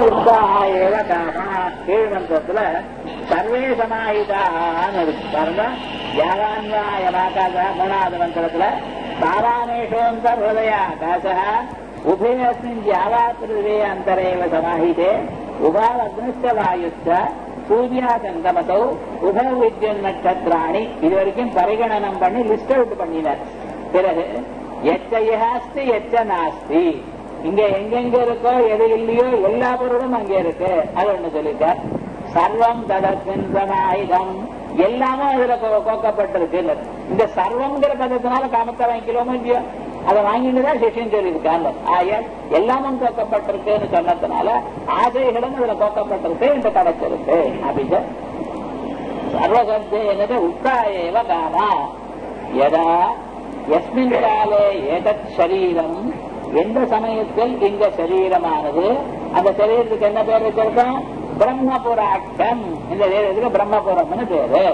உற்சாக ஏவ gamma கீழ்மந்திரத்துல survey சமாஹிதான்னு இருக்கு பாருங்க யாவான்வாயமாகாச மூணாவது மந்திரத்துல சாராணேஷோந்த ஹிருதயாகாச உபயஸ்மின் யாவாத்திருவே அந்தரேவ சமாஹிதே உபாவக்னிஷ்ட வாயுஷ்ட சூர்யாசங்கமதோ உப வித்யன் நட்சத்திராணி இது வரைக்கும் பரிகணனம் பண்ணி லிஸ்ட் அவுட் பண்ணினார் பிறகு எச்ச இஹாஸ்தி எச்ச நாஸ்தி இங்க எங்கெங்க இருக்கோ எது இல்லையோ எல்லா பொருளும் அங்கே இருக்கு அது ஒண்ணு சொல்லிட்டார் சர்வம் ததத்தின் சமாயுதம் எல்லாமே அதுல கோ- கோக்கப்பட்டிருக்கு இந்த சர்வம்ங்கிற பதத்தினால காமத்தை வாங்கிக்கலாமோ இல்லையோ அதை வாங்கிட்டு தான் சிஷ்யன் சொல்லியிருக்காங்க ஆயல் எல்லாமும் கோக்கப்பட்டிருக்குன்னு சொன்னதுனால ஆசைகளும் அதுல கோக்கப்பட்டிருக்கு என்று கிடைச்சிருக்கு அப்படின்னு சர்வசப்தே என்னது உத்தாயேவ காமா யதா எஸ்மின் காலே ஏதத் சரீரம் எந்த சமயத்தில் இந்த சரீரமானது அந்த சரீரத்துக்கு என்ன பேர் வச்சிருக்கோம் பிரம்மபுராட்டம் இந்த சரீரத்துக்கு பிரம்மபுரம்னு பேரு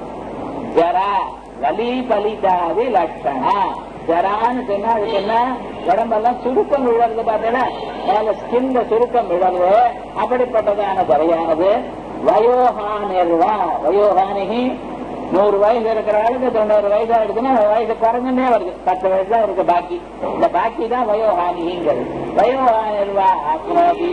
ஜரா வலி பலிதாதி லட்சணா ஜரான்னு சொன்னா அதுக்கு என்ன உடம்பெல்லாம் சுருக்கம் விழறது பார்த்தீங்கன்னா மேல ஸ்கின்ல சுருக்கம் விழறது அப்படிப்பட்டதான குறையானது வயோஹானிர்வா வயோஹானிகி நூறு வயசு இருக்கிற ஆளுக்கு தொண்ணூறு வயசு ஆயிடுச்சுன்னா வயசு குறைஞ்சுட்டே வருது பத்து வயசு தான் இருக்கு பாக்கி இந்த பாக்கி தான் வயோஹானிங்கிறது வயோஹானிர்வா ஆக்ரோபி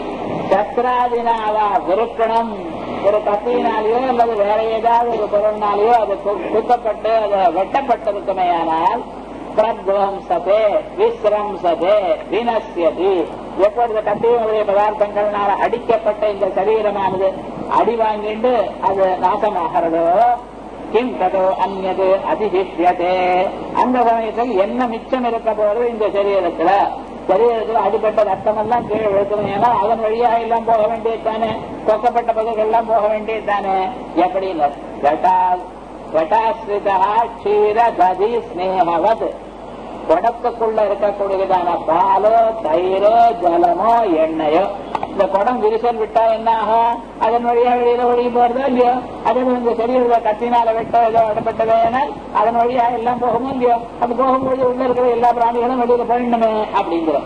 சத்ராதினாவா விருக்கணம் ஒரு கத்தியினாலேயோ அல்லது வேற ஏதாவது ஒரு பொருள்னாலேயோ அது கு- குத்தப்பட்டு அது வெட்டப்பட்டிருக்குமேயானால் பிரத்வம்சதே விஸ்ரம்சதே வினசியதி எப்பொழுது கத்தியினுடைய பதார்த்தங்கள்னால அடிக்கப்பட்ட இந்த சரீரமானது அடி வாங்கிட்டு அது நாசமாகிறதோ கிம் ததோ அந்நது அதிசிஷ்யதே அந்த சமயத்தில் என்ன மிச்சம் இருக்க போறது இந்த சரீரத்துல சரீரத்துல அடிப்பட்ட ரத்தமெல்லாம் கீழே விழுக்கணும் ஏன்னா அதன் வழியா எல்லாம் போக வேண்டியது தானே கொக்கப்பட்ட பகுதிகள் எல்லாம் போக வேண்டியது தானே எப்படின்னு ஜட்டா ஜட்டாஸ்ரிதா க்ஷீர ததி ஸ்னேகவத் குடத்துக்குள்ள இருக்கக்கூடியதான பாலோ தயிரோ ஜலமோ எண்ணெயோ இந்த குடம் விரிசல் விட்டா என்ன ஆகும் அதன் வழியா வெளியில ஒழுகி போறதோ இல்லையோ அதே போல இந்த சரீரத்தை கத்தினால வெட்டோ ஏதோ அடப்பட்டதோ ஏனால் அதன் வழியா எல்லாம் போகுமோ இல்லையோ அது போகும்போது உள்ள இருக்கிற எல்லா பிராணிகளும் வெளியில போயிடணுமே அப்படிங்கிறோம்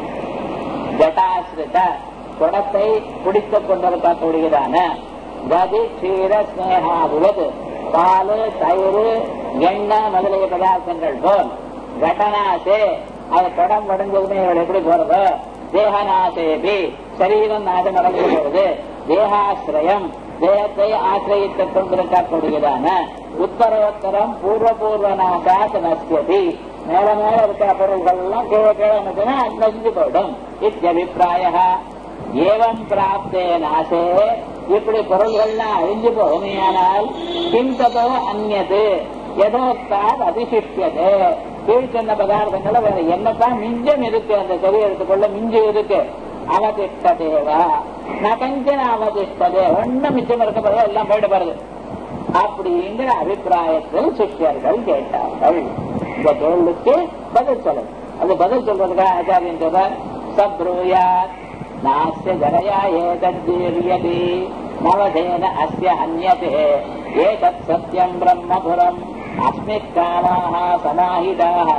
ஜட்டாசிரித குடத்தை பிடித்துக் கொண்டிருக்கக்கூடியதான கதி க்ஷீர ஸ்னேகாவுவது பால் தயிர் எண்ணெய் முதலிய பதார்த்தங்கள் போல் கடனாசே அது குடம் உடஞ்சதுமே இவள் எப்படி போறது தேகநாசேபி சரீரம் நாசம் அடைந்து போறது தேகாசிரயம் தேகத்தை ஆசிரியத்துக் கொண்டிருக்கக்கூடியதான உத்தரோத்தரம் பூர்வ பூர்வ நாசாத் நஸ்யதி மேல மேல இருக்கிற பொருள்கள் எல்லாம் கீழே கீழே இருந்துச்சுன்னா நசிஞ்சு போயிடும் இத்தியபிப்பிராய ஏவம் பிராப்தே நாசே இப்படி பொருள்கள்லாம் அழிஞ்சு போகுமையானால் கிந்ததோ அந்நது எதோத்தால் அதிசிஷ்யதே கீழ் சொன்ன பதார்த்தங்களை வேற என்னத்தான் மிஞ்சம் இருக்கு அந்த சரீரத்துக்குள்ள மிஞ்சம் இருக்கு அவதிஷ்டதேவா நகஞ்சன அவதிஷ்டதே ஒன்னும் மிச்சம் இருக்க போது எல்லாம் போயிட்டு போறது அப்படிங்கிற அபிப்பிராயத்தில் சிஷ்யர்கள் கேட்டார்கள் இந்த கேள்விக்கு பதில் சொல்லணும் அது பதில் சொல்றதுக்காக ஆச்சாரியன் சொல்றார் சப்ரூயாத் நாஸ்ய ஜனயா ஏதீரியதி நவதேன அஸ்ய அந்யதே ஏதத் சத்யம் பிரம்மபுரம் அஸ்மித் காமாः சமாஹிதாः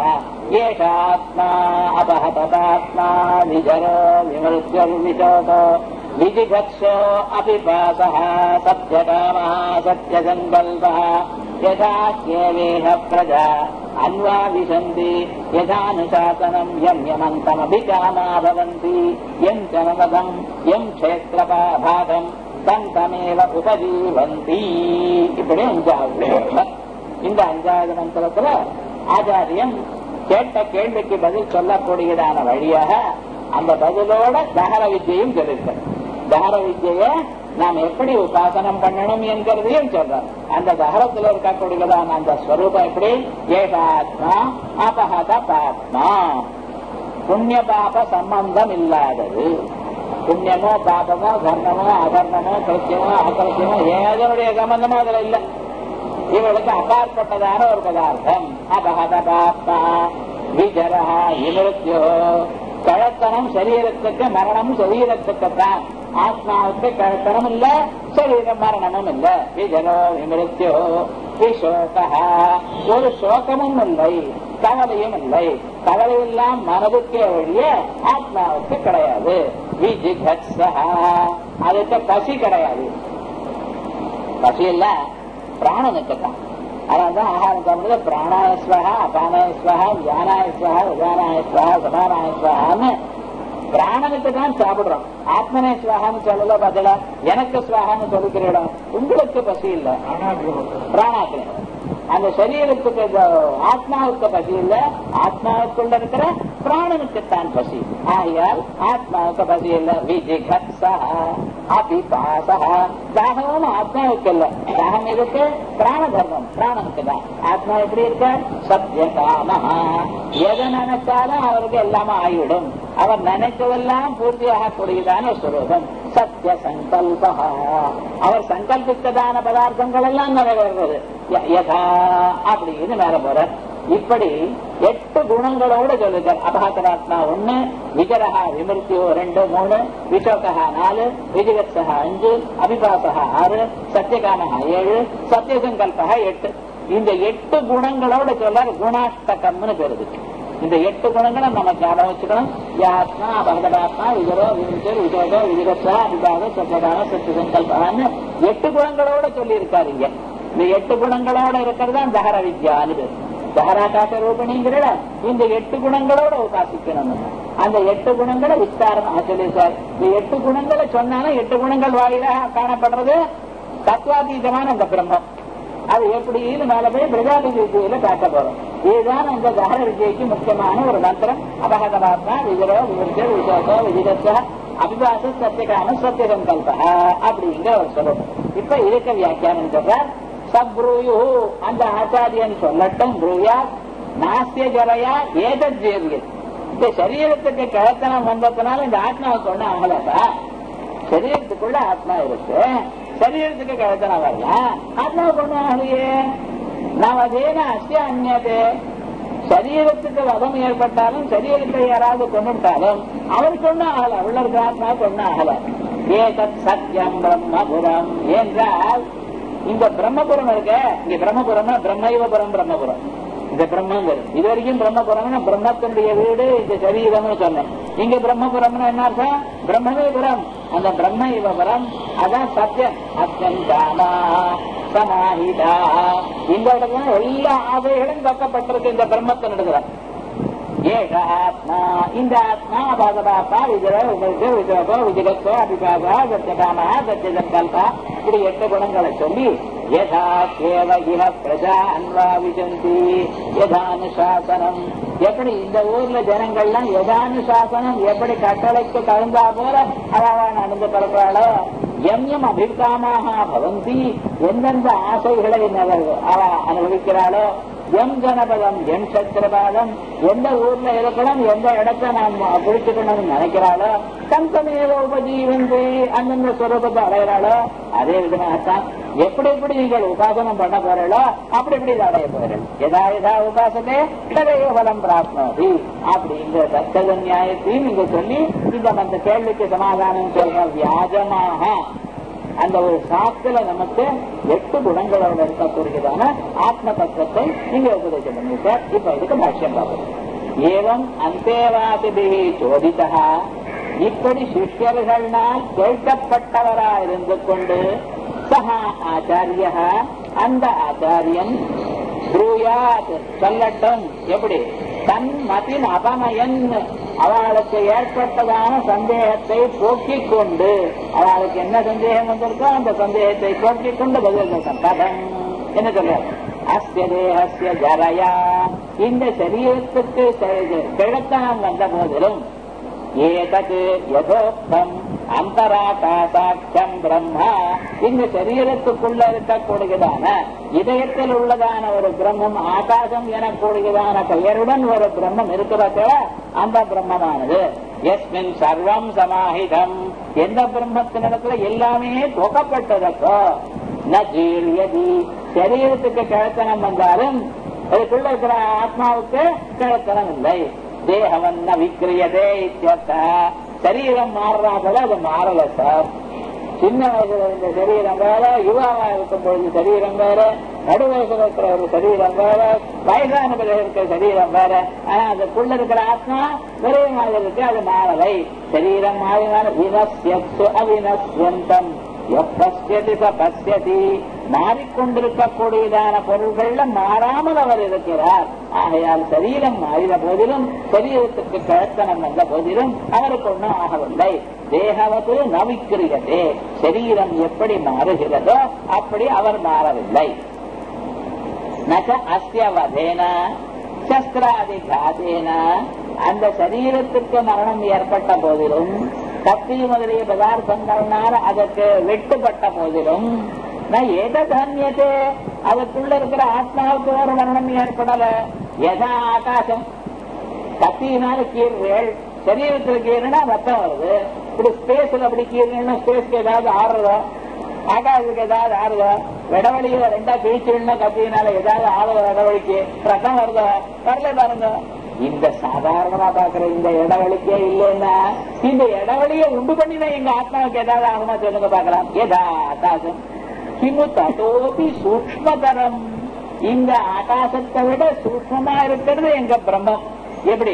ஏஷாத்மா அபஹதாத்மா விஜரோ விமருத்யர்விசோதோ விஜிகத்சோ அபிபாசः சத்யகாமः சத்யசங்கல்பः यथा केवेह प्रजा अन्वाविशन्ति यथानुशासनम् यम् यमन्तमभिकामा भवन्ति यम् च नमदम् यम् क्षेत्रभागम् தந்தமேவ உபஜீவந்தி இப்படி அஞ்சாவது மந்திரம். இந்த அஞ்சாவது மந்திரத்துல ஆச்சாரியன் கேட்ட கேள்விக்கு பதில் சொல்லக்கூடியதான வழியாக அந்த பதிலோட தகர வித்தியையும் சொல்லியிருக்கார் தகர வித்தியை நாம் எப்படி உபாசனம் பண்ணணும் என்கிறதையும் சொல்றார் அந்த தகரத்தில் இருக்கக்கூடியதான அந்த ஸ்வரூபம் எப்படி ஏகாத்மா அபகத பாத்மா புண்ணிய பாப சம்பந்தம் இல்லாதது புண்ணியமோ பாபமோ தர்மமோ அதர்மமோ கிருத்தியமோ அகிருத்தியமோ ஏதனுடைய சம்பந்தமோ அதுல இல்ல இவளுக்கு அப்பாற்பட்டதான ஒரு பதார்த்தம் அபகத பாப்மா விஜரா இமிருத்தியோ கழத்தனம் சரீரத்துக்கு மரணம் சரீரத்துக்குத்தான் ஆத்மாவுக்கு கழத்தனம் இல்ல சரீரம் மரணமும் இல்ல விஜரோ விமிருத்தியோ விசோகா ஒரு சோகமும் இல்லை கவலையும் இல்லை கவலையெல்லாம் மனதுக்கே ஒழிய ஆத்மாவுக்கு கிடையாது விஜிகத்ஸா. அதுக்கு பசி கிடையாது பசி எல்லாம் பிராணனுக்கு தான் அதான் ஆகாரம் சாப்பிடுறது பிராணாயஸ்வகா அபானாயஸ்வகா வியானாயஸ்வகா உதானாயஸ்வகா சமானாயஸ்வகான்னு பிராணனுக்கு தான் சாப்பிடுறோம் ஆத்மனே ஸ்வாகான்னு சொல்லல பதில எனக்கு ஸ்வாகான்னு சொல்லிக்கிறோம் உங்களுக்கு பசி இல்லை பிராணாக்கு அந்த சரீரத்துக்கு இந்த ஆத்மாவுக்கு பசி இல்ல ஆத்மாவுக்குள்ள இருக்கிற பிராணனுக்குத்தான் பசி ஆகையால் ஆத்மாவுக்கு பசி இல்ல விஜிகத்ஸா அபிபாசா தாகமும் ஆத்மாவுக்கு இல்ல தாகம் எதுக்கு பிராண தர்மம் பிராணனுக்கு தான் ஆத்மா எப்படி இருக்க சத்திய காமஹா எதை நினைச்சாலும் அவருக்கு எல்லாமே ஆகிவிடும் அவர் நினைச்சதெல்லாம் பூர்த்தியாக கூடியதான சுரூபம் சத்திய சங்கல்பா அவர் சங்கல்பித்ததான பதார்த்தங்கள் எல்லாம் நிறைவேறுறது ய- யதா அப்படின்னு மேல போறார் இப்படி எட்டு குணங்களோட சொல்லுகிறார் அபகதராத்மா ஒண்ணு விஜரஹா விமிருத்தியோ ரெண்டு மூணு விசோகா நாலு விஜிகத்சகா அஞ்சு அபிபாசகா ஆறு சத்தியகாமகா ஏழு சத்தியசங்கல்பகா எட்டு இந்த எட்டு குணங்களோட சொல்றார் குணாஷ்டகம்னு பெறுது இந்த எட்டு குணங்களை நம்ம ஞாபகம் வச்சுக்கணும் யாத்மா அபகதாத்மா விஜரோ விமிச்சர் விஜோகோ விஜிகத்சா அபிபாக சத்தியகாம சத்தியசங்கல்பான்னு எட்டு குணங்களோட சொல்லி இருக்காரு இங்க இந்த எட்டு குணங்களோட இருக்கிறது தான் தகர வித்யான்னு பேரு. தகராகாச ரூபிணிங்கிற இந்த எட்டு குணங்களோட உபாசிக்கணும் நம்ம. அந்த எட்டு குணங்களை விஸ்தாரமாக சொல்லி சார் இந்த எட்டு குணங்களை சொன்னாலும் எட்டு குணங்கள் வாயிலாக காணப்படுறது தத்துவாதீதமான அந்த பிரம்மம் அது எப்படின்னு மேல போய் பிரஜாபதி விஜயில காட்ட போறோம் இதுதான் அந்த தகர விஜய்க்கு முக்கியமான ஒரு மந்திரம் அபகதமாத்மா விஜரோ விவரிச்சர் விசோகோ விஜிதச்ச அபிபாச சத்தியகாம சத்தியசங்கல்ப அப்படிங்கிற ஒரு சொல்லணும் இப்ப இதுக்கு வியாக்கியானம் சொல்றார் சப்ரூயு அந்த ஆச்சாரியன் சொல்லட்டும் ப்ரூயா நாஸ்திய ஜலையா ஏதத் ஜீரியது இந்த சரீரத்துக்கு கழத்தனம் வந்ததுனால இந்த ஆத்மாவுக்கு ஒண்ணும் ஆகலப்பா சரீரத்துக்குள்ள ஆத்மா இருக்கு சரீரத்துக்கு கழத்தனம் வரல ஆத்மாவுக்கு ஒண்ணும் ஆகலையே நாம் அதேன அஸ்ய அந்நதே சரீரத்துக்கு வதம் ஏற்பட்டாலும் சரீரத்தை யாராவது கொண்டுட்டாலும் அவருக்கு ஒன்றும் ஆகல உள்ள இருக்கிற ஆத்மாவுக்கு ஒன்றும் ஆகல ஏதத் சத்தியம் பிரம்மபுரம் என்றால் இந்த பிரம்மபுரம் இருக்க இங்க பிரம்மபுரம்னா பிரம்மைவபுரம் பிரம்மபுரம் இந்த பிரம்மங்கிறது இது வரைக்கும் பிரம்மபுரம்னா பிரம்மத்தினுடைய வீடு இந்த சரீரம்னு சொன்னேன் இங்க பிரம்மபுரம்னு என்ன அர்த்தம் பிரம்மவேபுரம் அந்த பிரம்ம இவபுரம் அதான் சத்தியம் சத்தியம் காமா சமாஹிதா இந்த இடத்துல எல்லா ஆசைகளும் கக்கப்பட்டிருக்கு இந்த பிரம்மத்தின் இடத்துல ஏக ஆத்மா இந்த ஆத்மா பகவாத்தா விஜய விஜய விஜயோகோ விஜயத்தோ அபிபாகா சத்தியகாமா சத்தியசங்கல்பா இப்படி எட்டு குணங்களை சொல்லி யதா கேவ இவ பிரஜா அன்வாவிசந்தி யதானுசாசனம் எப்படி இந்த ஊர்ல ஜனங்கள்லாம் யதானுசாசனம் எப்படி கட்டளைக்கு தகுந்தா போல அவ நடந்து பரப்பாளோ எம் எம் அபிகாமாக பவந்தி எந்தெந்த ஆசைகளை அவ- அவ அனுபவிக்கிறாளோ எம் ஜனபதம் எம் சத்திரபாதம் எந்த ஊர்ல இருக்கணும் எந்த இடத்த நாம் பிடிச்சுக்கணும்னு நினைக்கிறாளோ தங்கமேவ உபஜீவந்தி அந்தந்த ஸ்வரூபத்தை அடைகிறாளோ அதே விதமாகத்தான் எப்படி எப்படி நீங்கள் உபாசனம் பண்ண போறீங்களோ அப்படி இப்படி இதை அடைய போறீர்கள் எதா எதா உபாசனே ததைய பலம் பிராப்னோதி அப்படிங்கிற தர்க்கத நியாயத்தையும் நீங்க சொல்லி இந்த அந்த கேள்விக்கு சமாதானம் சொல்ற வியாஜமாக அந்த ஒரு சாத்துல நமக்கு எட்டு குணங்களோட இருக்கக்கூடியதான ஆத்ம தத்துவத்தை நீங்க உபதேசம் பண்ணிருக்க இப்ப இதுக்கு பாஷ்யம் பார்ப்போம் ஏவம் அந்தேவாசிபி சோதிதா இப்படி சிஷ்யர்களால் கேட்கப்பட்டவரா இருந்து கொண்டு சஹா ஆச்சாரிய அந்த ஆச்சாரியன் ப்ரூயாத் சொல்லட்டும் எப்படி தன் மதின் அபமயன் அவளுக்கு ஏற்பட்டதான சந்தேகத்தை போக்கிக் கொண்டு அவளுக்கு என்ன சந்தேகம் வந்திருக்கோ அந்த சந்தேகத்தை போக்கிக் கொண்டு பதில் சொல்றான். கதம் என்ன சொல்றார் அஸ்ய தேகஸ்ய ஜரயா இந்த சரீரத்துக்கு கிழத்தனம் வந்த போதிலும் ஏதது யதோக்தம் அந்தராகாசாட்சம் பிரம்மா இந்த சரீரத்துக்குள்ள இருக்கக்கூடியதான இதயத்தில் உள்ளதான ஒரு பிரம்மம் ஆகாசம் எனக்கூடியதான பெயருடன் ஒரு பிரம்மம் இருக்கிறத அந்த பிரம்மமானது எஸ்மின் சர்வம் சமாஹிதம் எந்த பிரம்மத்தினிடத்துல எல்லாமே தொகப்பட்டதற்கோ ந ஜீரியதி சரீரத்துக்கு கிழத்தனம் வந்தாலும் அதுக்குள்ள இருக்கிற ஆத்மாவுக்கு கிழத்தனம் இல்லை தேகவன்ன விக்கிரியதே இத்தியர்த்த சரீரம் மாறுறா போல அது மாறல சார் சின்ன வயசுல இருந்த சரீரம் வேற யுவாவா இருக்கும் பொழுது சரீரம் வேற நடு வயசுல இருக்கிற ஒரு சரீரம் வேற வயசான பிறகு இருக்கிற சரீரம் வேற ஆனா அதுக்குள்ள இருக்கிற ஆத்மா ஒரே மாதிரி இருக்கு அது மாறலை சரீரம் மாறினால வினஸ்யத்து அவினஸ்வந்தம் எப்பஸ்யதி ச பஸ்யதி மாறிக்கொண்டிருக்கக்கூடியதான பொருள்கள்ல மாறாமல் அவர் இருக்கிறார் ஆகையால் சரீரம் மாறின போதிலும் சரீரத்துக்கு கழத்தனம் வந்த போதிலும் அவருக்கு ஒன்றும் ஆகவில்லை தேகவது நவிக்கிரியதே சரீரம் எப்படி மாறுகிறதோ அப்படி அவர் மாறவில்லை நக அஸ்யவதேன சஸ்திராதிகாதேன அந்த சரீரத்துக்கு மரணம் ஏற்பட்ட போதிலும் கத்தி முதலிய பதார்த்தங்கள்னால அதற்கு வெட்டுப்பட்ட போதிலும் நான் எதை தானியத்தே அதுக்குள்ள இருக்கிற ஆத்மாவுக்கு ஒரு மரணம் ஏற்படல எதா ஆகாசம் கத்தியினால கீறுகள் சரீரத்தில் கீறுனா ரத்தம் வருது இப்படி ஸ்பேஸ்ல அப்படி கீறுனா ஸ்பேஸ்க்கு ஏதாவது ஆறுதோ ஆகாசத்துக்கு ஏதாவது ஆறுதோ இடவழியில ரெண்டா கிழிச்சுன்னா கத்தியினால ஏதாவது ஆறுதோ இடவழிக்கு ரத்தம் வருதோ வரல பாருங்க இந்த சாதாரணமா பாக்குற இந்த இடவழிக்கே இல்லைன்னா இந்த இடவழியை உண்டு பண்ணினா எங்க ஆத்மாவுக்கு ஏதாவது ஆகுமா சொல்லுங்க பாக்கலாம் ஏதா ஆகாசம் கிமு ததோபி சூக்மதரம் இந்த ஆகாசத்தை விட சூக்மமா இருக்கிறது எங்க பிரம்மம் எப்படி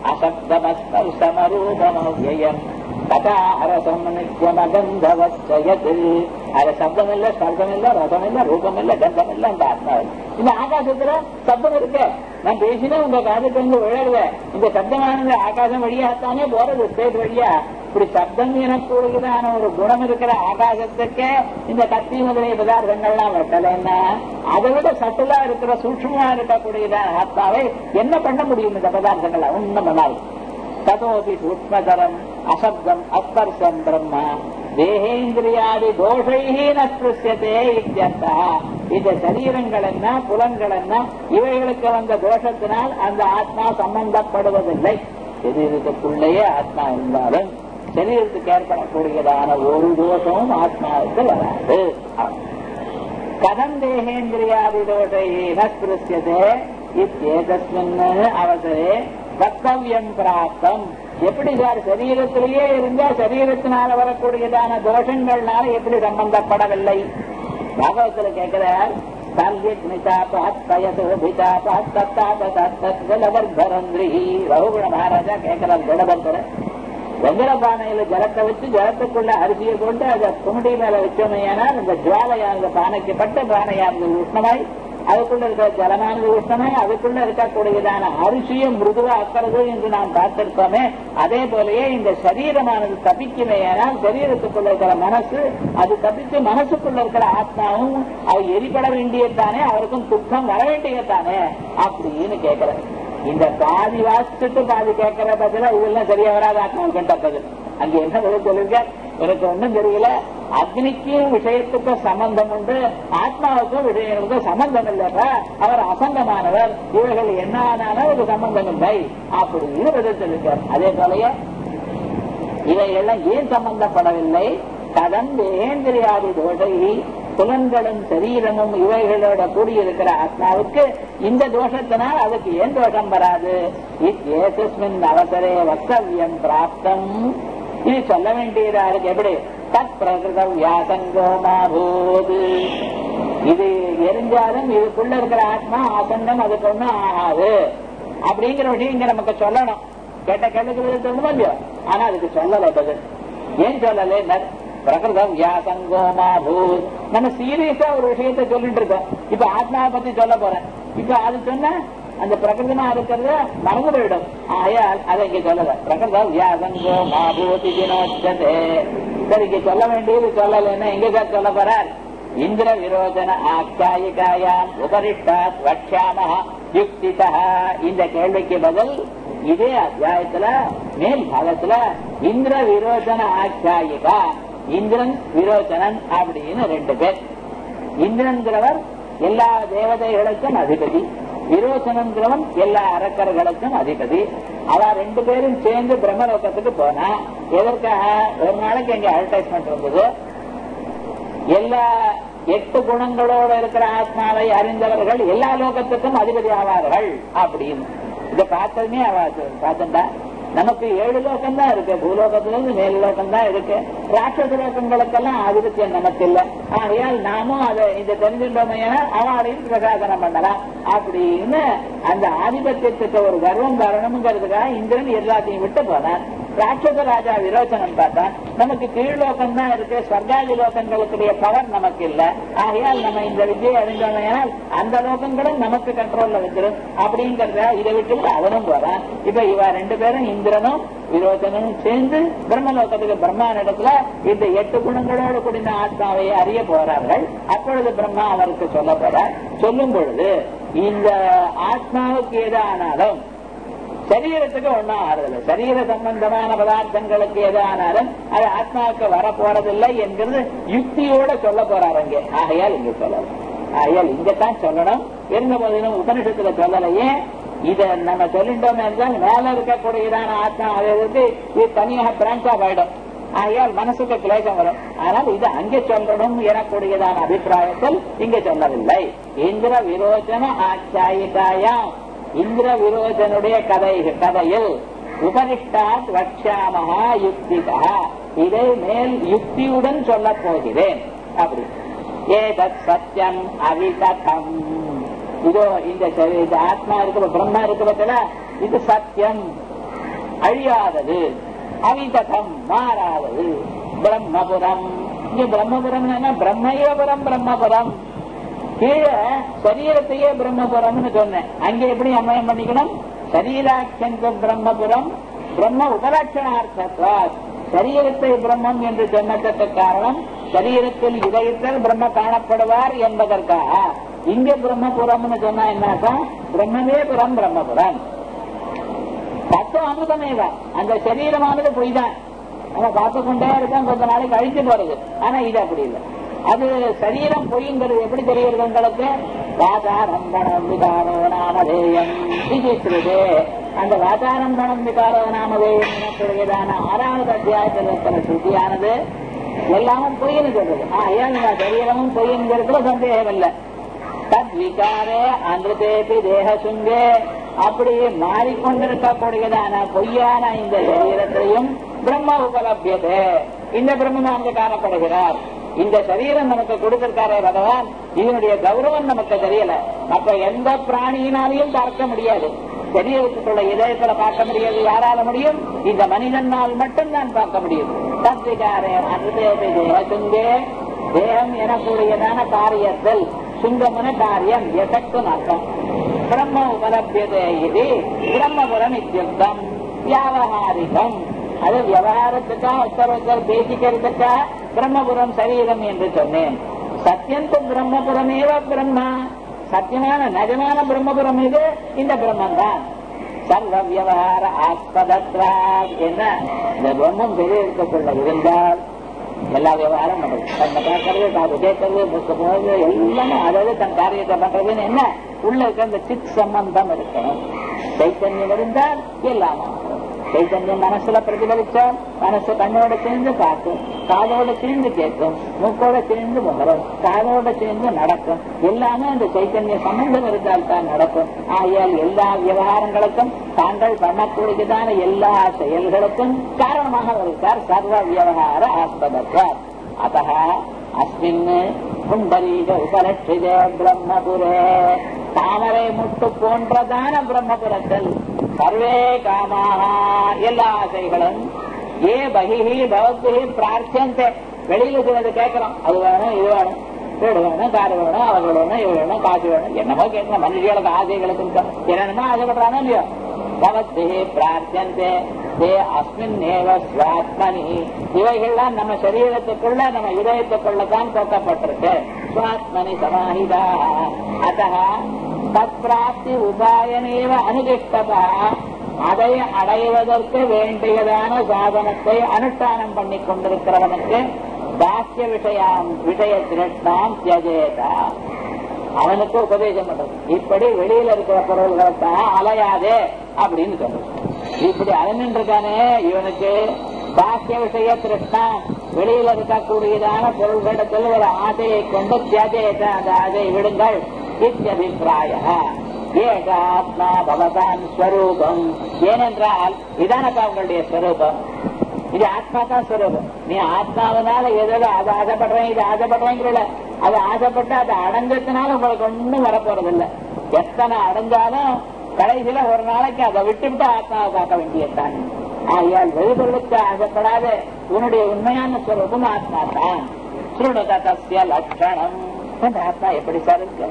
அசப்தமஸ்பர்சமரூபமவ்யம் கதாரசம் நித்யமகந்தவச்சயது அது சப்தம் இல்ல ஸ்பர்சம் இல்ல ரசம் இல்ல ரூபம் இல்ல கந்தம் இல்ல அந்த ஆத்மா இந்த ஆகாசத்துல சப்தம் இருக்கு நான் பேசினா உங்க காதுக்கு வந்து விழருவேன் இந்த சப்தமானது ஆகாசம் வழியாத்தானே போறது ஸ்டேட் வழியா இப்படி சப்தம் எனக்கூடியதான ஒரு குணம் இருக்கிற ஆகாசத்துக்கு இந்த கத்தி முதலிய பதார்த்தங்கள்லாம் வெட்டலைன்னா அதை விட சட்டுலா இருக்கிற சூட்சமா இருக்கக்கூடியதான ஆத்மாவை என்ன பண்ண முடியும் இந்த பதார்த்தங்கள் ஒன்னும் பண்ணாது ததோபி சூக்மதரம் அசப்தம் அஸ்பர்சம் பிரம்மா தேகேந்திரியாதி தோஷைஹி நஸ்பிருஷ்யத்தே இத்தியர்த்தா இந்த சரீரங்கள் என்ன புலன்கள் என்ன இவைகளுக்கு வந்த தோஷத்தினால் அந்த ஆத்மா சம்பந்தப்படுவதில்லை சரீரத்துக்குள்ளேயே ஆத்மா இருந்தாலும் சரீரத்துக்கு ஏற்படக்கூடியதான ஒரு தோஷமும் ஆத்மாவுக்கு வராது கதம் தேகேந்திரியாதி தோஷை நஸ்பிருஷ்யதே இத்தேதஸ்மின் அவசரே கர்த்தவியம் பிராப்தம் எப்படி சார் சரீரத்திலேயே இருந்தா சரீரத்தினால வரக்கூடியதான தோஷங்கள்னால எப்படி சம்பந்தப்படவில்லை பாகவத்துல கேட்கிறார் ரகுகுண மகாராஜா கேட்கிறார் ஜடபந்தர் வெங்கல பானையில ஜலத்தை வச்சு ஜலத்துக்குள்ள அரிசியை கொண்டு அதை குமுடி மேல வச்சோமையானால் இந்த ஜுவாலையானது பானைக்கு பட்டு பானையானது உஷ்ணமாய் அதுக்குள்ள இருக்கிற ஜலமானது உஷ்ணமாய் அதுக்குள்ள இருக்கக்கூடியதான அரிசியும் மிருதுவா அக்கிறது என்று நாம் பார்த்திருக்கோமே அதே போலயே இந்த சரீரமானது தப்பிக்குமேயானால் சரீரத்துக்குள்ள இருக்கிற மனசு அது தப்பித்து மனசுக்குள்ள இருக்கிற ஆத்மாவும் அது எரிபட வேண்டியதானே அவருக்கும் துக்கம் வர வேண்டியதானே அப்படின்னு கேட்கிறேன் இந்த பாதி வாசிச்சுட்டு பாதி கேட்கிற பதில இதெல்லாம் சரியா வராது ஆத்மாவுக்கு பதில் அங்க என்ன பதில் சொல்லிருக்க எனக்கு ஒண்ணும் தெரியல அக்னிக்கும் விஷயத்துக்கும் சம்பந்தம் உண்டு ஆத்மாவுக்கும் விஷயங்களுக்கும் சம்பந்தம் இல்லப்ப அவர் அசங்கமானவர் இவர்கள் என்ன ஆனாலும் ஒரு சம்பந்தம் இல்லை அப்படின்னு பதில் சொல்லிருக்கார் அதே போலயே இவைகள்லாம் ஏன் சம்பந்தப்படவில்லை கதம் ஏந்திரியாதி தோஷை புலன்களும் சரீரமும் இவைகளோட கூடியிருக்கிற ஆத்மாவுக்கு இந்த தோஷத்தினால் அதுக்கு ஏன் தோஷம் வராது ஏசஸ்மின் அவசரே வக்தவியம் பிராப்தம் இது சொல்ல வேண்டியதா இருக்கு எப்படி தத் பிரகிருத வியாசங்கோமாபூது இது எரிஞ்சாலும் இதுக்குள்ள இருக்கிற ஆத்மா ஆசங்கம் அதுக்கு ஒண்ணும் ஆகாது அப்படிங்கிற விஷயம் இங்க நமக்கு சொல்லணும் கேட்ட கேள்விக்கு சொல்லணும் இல்லையோ ஆனா அதுக்கு சொல்லல பதில் ஏன் சொல்லல பிரகிருதம் வியாசங்கோமா பூத் நம்ம சீரியஸா ஒரு விஷயத்த சொல்லிட்டு இருக்கோம் இப்ப ஆத்மாவை பத்தி சொல்ல போறேன் இப்ப அது சொன்ன அந்த பிரகிருதமா இருக்கிறத மறந்து போயிடும் ஆயால் அதை இங்க சொல்லல பிரகிருதம் வியாசங்கோமா பூதி தினோச்சதே சரி இங்க சொல்ல வேண்டியது சொல்லலைன்னா எங்க சார் சொல்ல போறார் இந்திர விரோஜன ஆக்கியாயிகாயாம் உபரிஷ்டாத் வக்ஷாம யுக்திதா இந்த கேள்விக்கு பதில் இதே அத்தியாயத்துல மேல் பாகத்துல இந்திர விரோஜன ஆக்கியாயிகா இந்திரன் விரோச்சனன் அப்படின்னு ரெண்டு பேர் இந்திரன்கிறவர் எல்லா தேவதைகளுக்கும் அதிபதி விரோச்சனங்கிறவன் எல்லா அரக்கர்களுக்கும் அதிபதி அவ ரெண்டு பேரும் சேர்ந்து பிரம்மலோகத்துக்கு போனா எதற்காக ஒரு நாளைக்கு எங்க அட்வர்டைஸ்மெண்ட் வந்தது எல்லா எட்டு குணங்களோட இருக்கிற ஆத்மாவை அறிந்தவர்கள் எல்லா லோகத்துக்கும் அதிபதி ஆவார்கள் அப்படின்னு இதை பார்த்ததுமே அவ பார்த்தா நமக்கு ஏழு லோகம் தான் இருக்கு பூலோகத்துல இருந்து மேல் லோகம் தான் இருக்கு ராட்சச லோகங்களுக்கெல்லாம் ஆதிபத்தியம் நமக்கு இல்ல ஆகையால் நாமும் அதை இந்த தெரிஞ்சின்றோம் அவளையும் பிரசாதனம் பண்ணலாம் அப்படின்னு அந்த ஆதிபத்தியத்துக்கு ஒரு கர்வம் வரணுங்கிறதுக்காக இந்திரன் எல்லாத்தையும் விட்டு போனான் ராட்சச ராஜா விரோச்சனம் பார்த்தான் நமக்கு கீழ்லோகம் தான் இருக்கு ஸ்வர்காதி லோகங்களுக்குரிய பவர் நமக்கு இல்ல ஆகையால் நம்ம இந்த வித்தியை அறிந்தோமையானால் அந்த லோகங்களும் நமக்கு கண்ட்ரோல்ல வச்சிடும் அப்படிங்கறத இதை விட்டு அவனும் போறான் இப்ப இவ ரெண்டு பேரும் இந்திரனும் விரோச்சனும் சேர்ந்து பிரம்மலோகத்துக்கு பிரம்மானிடத்துல இந்த எட்டு குணங்களோடு கூடிய ஆத்மாவை அறிய போறார்கள் அப்பொழுது பிரம்மா அவருக்கு சொல்ல போறார் சொல்லும் பொழுது இந்த ஆத்மாவுக்கு எதானாலும் சரீரத்துக்கு ஒன்னும் ஆறுதல் சரீர சம்பந்தமான பதார்த்தங்களுக்கு எதானாலும் அது ஆத்மாவுக்கு வர போறதில்லை என்கிறது யுக்தியோட சொல்ல போறாரு அங்கே ஆகையால் இங்க சொல்லலாம் ஆகையால் இங்கத்தான் சொல்லணும் இருந்த போதிலும் உபனிஷத்துல சொல்லலையே இத நம்ம சொல்லிட்டோம் என்றால் மேல இருக்கக்கூடியதான ஆத்மா அதற்கு இது தனியாக பிரான்ச்சா போயிடும் ஆகையால் மனசுக்கு கிளேசம் வரும் ஆனால் இது அங்கே சொல்லணும் எனக்கூடியதான அபிப்பிராயத்தில் இங்க சொல்லவில்லை இந்திர விரோச்சன ஆச்சாயிகாயாம் இந்திர விரோதனுடைய கதை கதையில் உபனிஷ்டாத் வக்ஷாமகா யுக்திகா இதை மேல் யுக்தியுடன் சொல்ல போகிறேன் அப்படி ஏதத் சத்தியம் அவிதகம் இதோ இந்த சரி- இந்த ஆத்மா இருக்கிற பிரம்மா இருக்கிறதுல இது சத்தியம் அழியாதது அவிதகம் மாறாதது பிரம்மபுரம் இங்க பிரம்மபுரம் என்ன பிரம்மயபுரம் பிரம்மபுரம் கீழே சரீரத்தையே பிரம்மபுரம்னு சொன்னேன் அங்க எப்படி அம்மயம் பண்ணிக்கணும் சரீராட்சந்த பிரம்மபுரம் பிரம்ம உபலட்சணார்த்தத்வாத் சரீரத்தை பிரம்மம் என்று சொன்னதற்கு காரணம் சரீரத்தில் இதயத்தில் பிரம்ம காணப்படுவார் என்பதற்காக இங்க பிரம்மபுரம்னு சொன்னா என்னாக்கா பிரம்மமே புறம் பிரம்மபுரம் தத்துவம் அமிர்தமே தான் அந்த சரீரமானது பொய் தான் நம்ம பார்த்து கொண்டே இருக்கோம் கொஞ்ச நாளைக்கு அழிச்சு போறது ஆனா இது அப்படி இல்லை அது சரீரம் பொய்ங்கிறது எப்படி தெரிகிறது உங்களுக்கு வாதாரம்பணம் விகாரோ நாமதேயம் விசித்திரதே அந்த வாதாரம்பணம் விகாரோ நாமதேயம் எனக்கூடியதான ஆறாவது அத்தியாயத்தில் இருக்கிற சுத்தியானது எல்லாமும் பொய்ன்னு சொல்றது ஆ ஏன் இந்த சரீரமும் பொய்ங்கிறதுல சந்தேகம் இல்லை தத் விகாரே அமிர்தேபி தேகசுங்கே அப்படி மாறிக்கொண்டிருக்கக்கூடியதான பொய்யான இந்த சரீரத்தையும் பிரம்ம உபலபியதே இந்த பிரம்மமானது காணப்படுகிறார் இந்த சரீரம் நமக்கு கொடுத்திருக்காரே பகவான் இதனுடைய கௌரவம் நமக்கு தெரியல அப்ப எந்த பிராணியினாலையும் பார்க்க முடியாது சரீரத்துக்குள்ள இதயத்துல பார்க்க முடியாது யாரால முடியும் இந்த மனிதனால் மட்டும்தான் பார்க்க முடியும் தத்விகாரே அமிர்தேபி தேகசுங்கே தேகம் எனக்கூடியதான காரியத்தில் சுங்கமன காரியம் எசக்தும் அர்த்தம் பிரம்ம உபலபியதே இது பிரம்மபுரம் இத்தியுக்தம் வியாவகாரிகம் அது விவகாரத்துக்கா ஒருத்தர் ஒருத்தர் பேசிக்கிறதுக்கா பிரம்மபுரம் சரீரம் என்று சொன்னேன் சத்தியந்த பிரம்மபுரமேவ பிரம்மா சத்தியமான நிஜமான பிரம்மபுரம் இது இந்த பிரம்மன் தான் சர்வ விவகார ஆஸ்பதத்வா என்ன இந்த பிரம்மம் சரீரத்துக்குள்ள இருந்தால் எல்லா விவகாரம் நடக்கும் கண்ணை பார்க்கறது காது கேட்கறது புக்க போறது எல்லாமே அதாவது தன் காரியத்தை பண்றதுன்னு என்ன உள்ள இருக்க அந்த சித் சம்பந்தம் இருக்கணும் சைத்தன்யம் இருந்தால் எல்லாமே சைத்தன்யம் மனசுல பிரதிபலிச்சால் மனசு கண்ணோட சேர்ந்து பார்க்கும் காதோட சேர்ந்து கேட்கும் மூக்கோட சேர்ந்து முகரும் காதோட சேர்ந்து நடக்கும் எல்லாமே அந்த சைத்தன்ய சம்பந்தம் இருந்தால் தான் நடக்கும் ஆகையால் எல்லா விவகாரங்களுக்கும் தாங்கள் பண்ணக்கூடியதான எல்லா செயல்களுக்கும் காரணமாக இருக்கார் சர்வ விவகார ஆஸ்பதத்வார் அத்த அஸ்மின் புண்டரீக உபலட்சிதே பிரம்மபுரே தாமரை முட்டு போன்றதான பிரம்மபுரத்தில் சர்வே காமாக எல்லா ஆசைகளும் ஏ பகிஹி பவத்ஹி பிரார்த்தியந்தே வெளியில சிலது கேட்கிறோம் அது வேணும் இது வேணும் வீடு வேணும் கார் வேணும் அவங்க வேணும் இவங்க வேணும் காசு வேணும் என்னமோ கேட்கணும் மனுஷர்களுக்கு ஆசைகளுக்கு இருக்கும் என்னென்னமோ ஆசைப்படுறானோ இல்லையோ பவத்ஹி பிரார்த்தியந்தே தே அஸ்மின் ஏவ ஸ்வாத்மனி இவைகள்லாம் நம்ம சரீரத்துக்குள்ள நம்ம இதயத்துக்குள்ள தான் போட்டப்பட்டிருக்கு ஸ்வாத்மனி சமாஹிதா அத்த தற்பிராப்தி உபாயனேவ அனுதிஷ்டதா அதை அடைவதற்கு வேண்டியதான சாதனத்தை அனுஷ்டானம் பண்ணி கொண்டிருக்கிறவனுக்கு பாக்கிய விஷயம் விஷய திருஷ்டாம் தியஜேதா அவனுக்கு உபதேசம் பண்றது இப்படி வெளியில இருக்கிற பொருள்களுக்காக அலையாதே அப்படின்னு சொல்றது இப்படி அலைநின்று இருக்கானே இவனுக்கு பாக்கிய விஷய திருஷ்டாம் வெளியில இருக்கக்கூடியதான பொருள்களிடத்தில் ஒரு ஆசையை கொண்டு தியஜேத அந்த ஆசையை விடுங்கள் இத்தியபிப்பிராய ஏகாத்மா பவதான் ஸ்வரூபம் ஏனென்றால் இதானப்பா உங்களுடைய ஸ்வரூபம் இது ஆத்மா தான் ஸ்வரூபம் நீ ஆத்மாவனால ஏதோ அது ஆசைப்படுறேன் இது ஆசைப்படுறேங்கிறல அது ஆசைப்பட்டு அது அடைஞ்சதுனால உங்களுக்கு ஒண்ணும் வரப்போறது இல்ல எத்தனை அடைஞ்சாலும் கடைசியில ஒரு நாளைக்கு அதை விட்டுவிட்டு ஆத்மாவை பார்க்க வேண்டியதுதான் ஆகையால் வெளிப்பொருளுக்கு ஆசைப்படாத உன்னுடைய உண்மையான ஸ்வரூபம் ஆத்மா தான் சுருணுத தசிய லட்சணம் அந்த ஆத்மா எப்படி சார் இருக்கு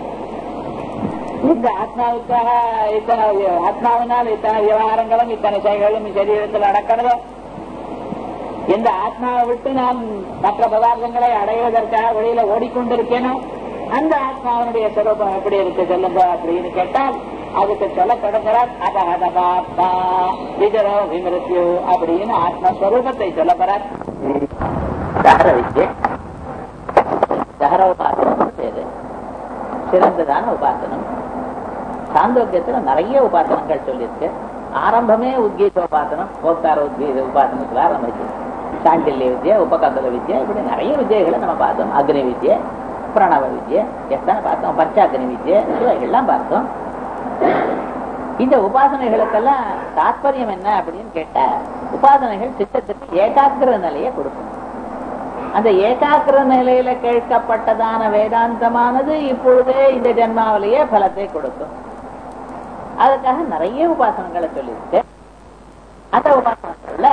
இந்த ஆத்மாவுக்காக இத்தனை ஆத்மாவினால் இத்தனை விவகாரங்களும் இத்தனை செயல்களும் சரீரத்தில் நடக்கிறதோ இந்த ஆத்மாவை விட்டு நான் மற்ற பதார்த்தங்களை அடைவதற்காக வெளியில ஓடிக்கொண்டிருக்கேனோ அந்த ஆத்மாவனுடைய சுரூபம் எப்படி இருக்கு சொல்லுங்க அப்படின்னு கேட்டால் அதுக்கு சொல்ல தொடங்குறார் அபகதபாத்மா விஜரோ விமிருத்தியோ அப்படின்னு ஆத்மஸ்வரூபத்தை சொல்ல போறார் தகர வித்யை தகர உபாசனம் பேரு சிறந்ததான உபாசனம் சாந்தோக்கியத்துல நிறைய உபாசனங்கள் சொல்லியிருக்கு ஆரம்பமே உத்கீத உபாசனம் ஓக்கார உத்கீத உபாசனத்துல ஆரம்பிச்சு சாண்டில்ய வித்யா உபகந்தல வித்யா இப்படி நிறைய வித்யைகளை நம்ம பார்த்தோம் அக்னி வித்யை பிரணவ வித்யை எத்தனை பார்த்தோம் பஞ்சாக்னி வித்யை இவைகள்லாம் பார்த்தோம் இந்த உபாசனைகளுக்கெல்லாம் தாற்பயம் என்ன அப்படின்னு கேட்டா உபாசனைகள் சித்தத்துக்கு ஏகாக்கிர நிலையை கொடுக்கும் அந்த ஏகாக்கிர நிலையில கேட்கப்பட்டதான வேதாந்தமானது இப்பொழுதே இந்த ஜென்மாவிலேயே பலத்தை கொடுக்கும் அதுக்காக நிறைய உபாசனங்களை சொல்லியிருக்கு அந்த உபாசனங்கள்ல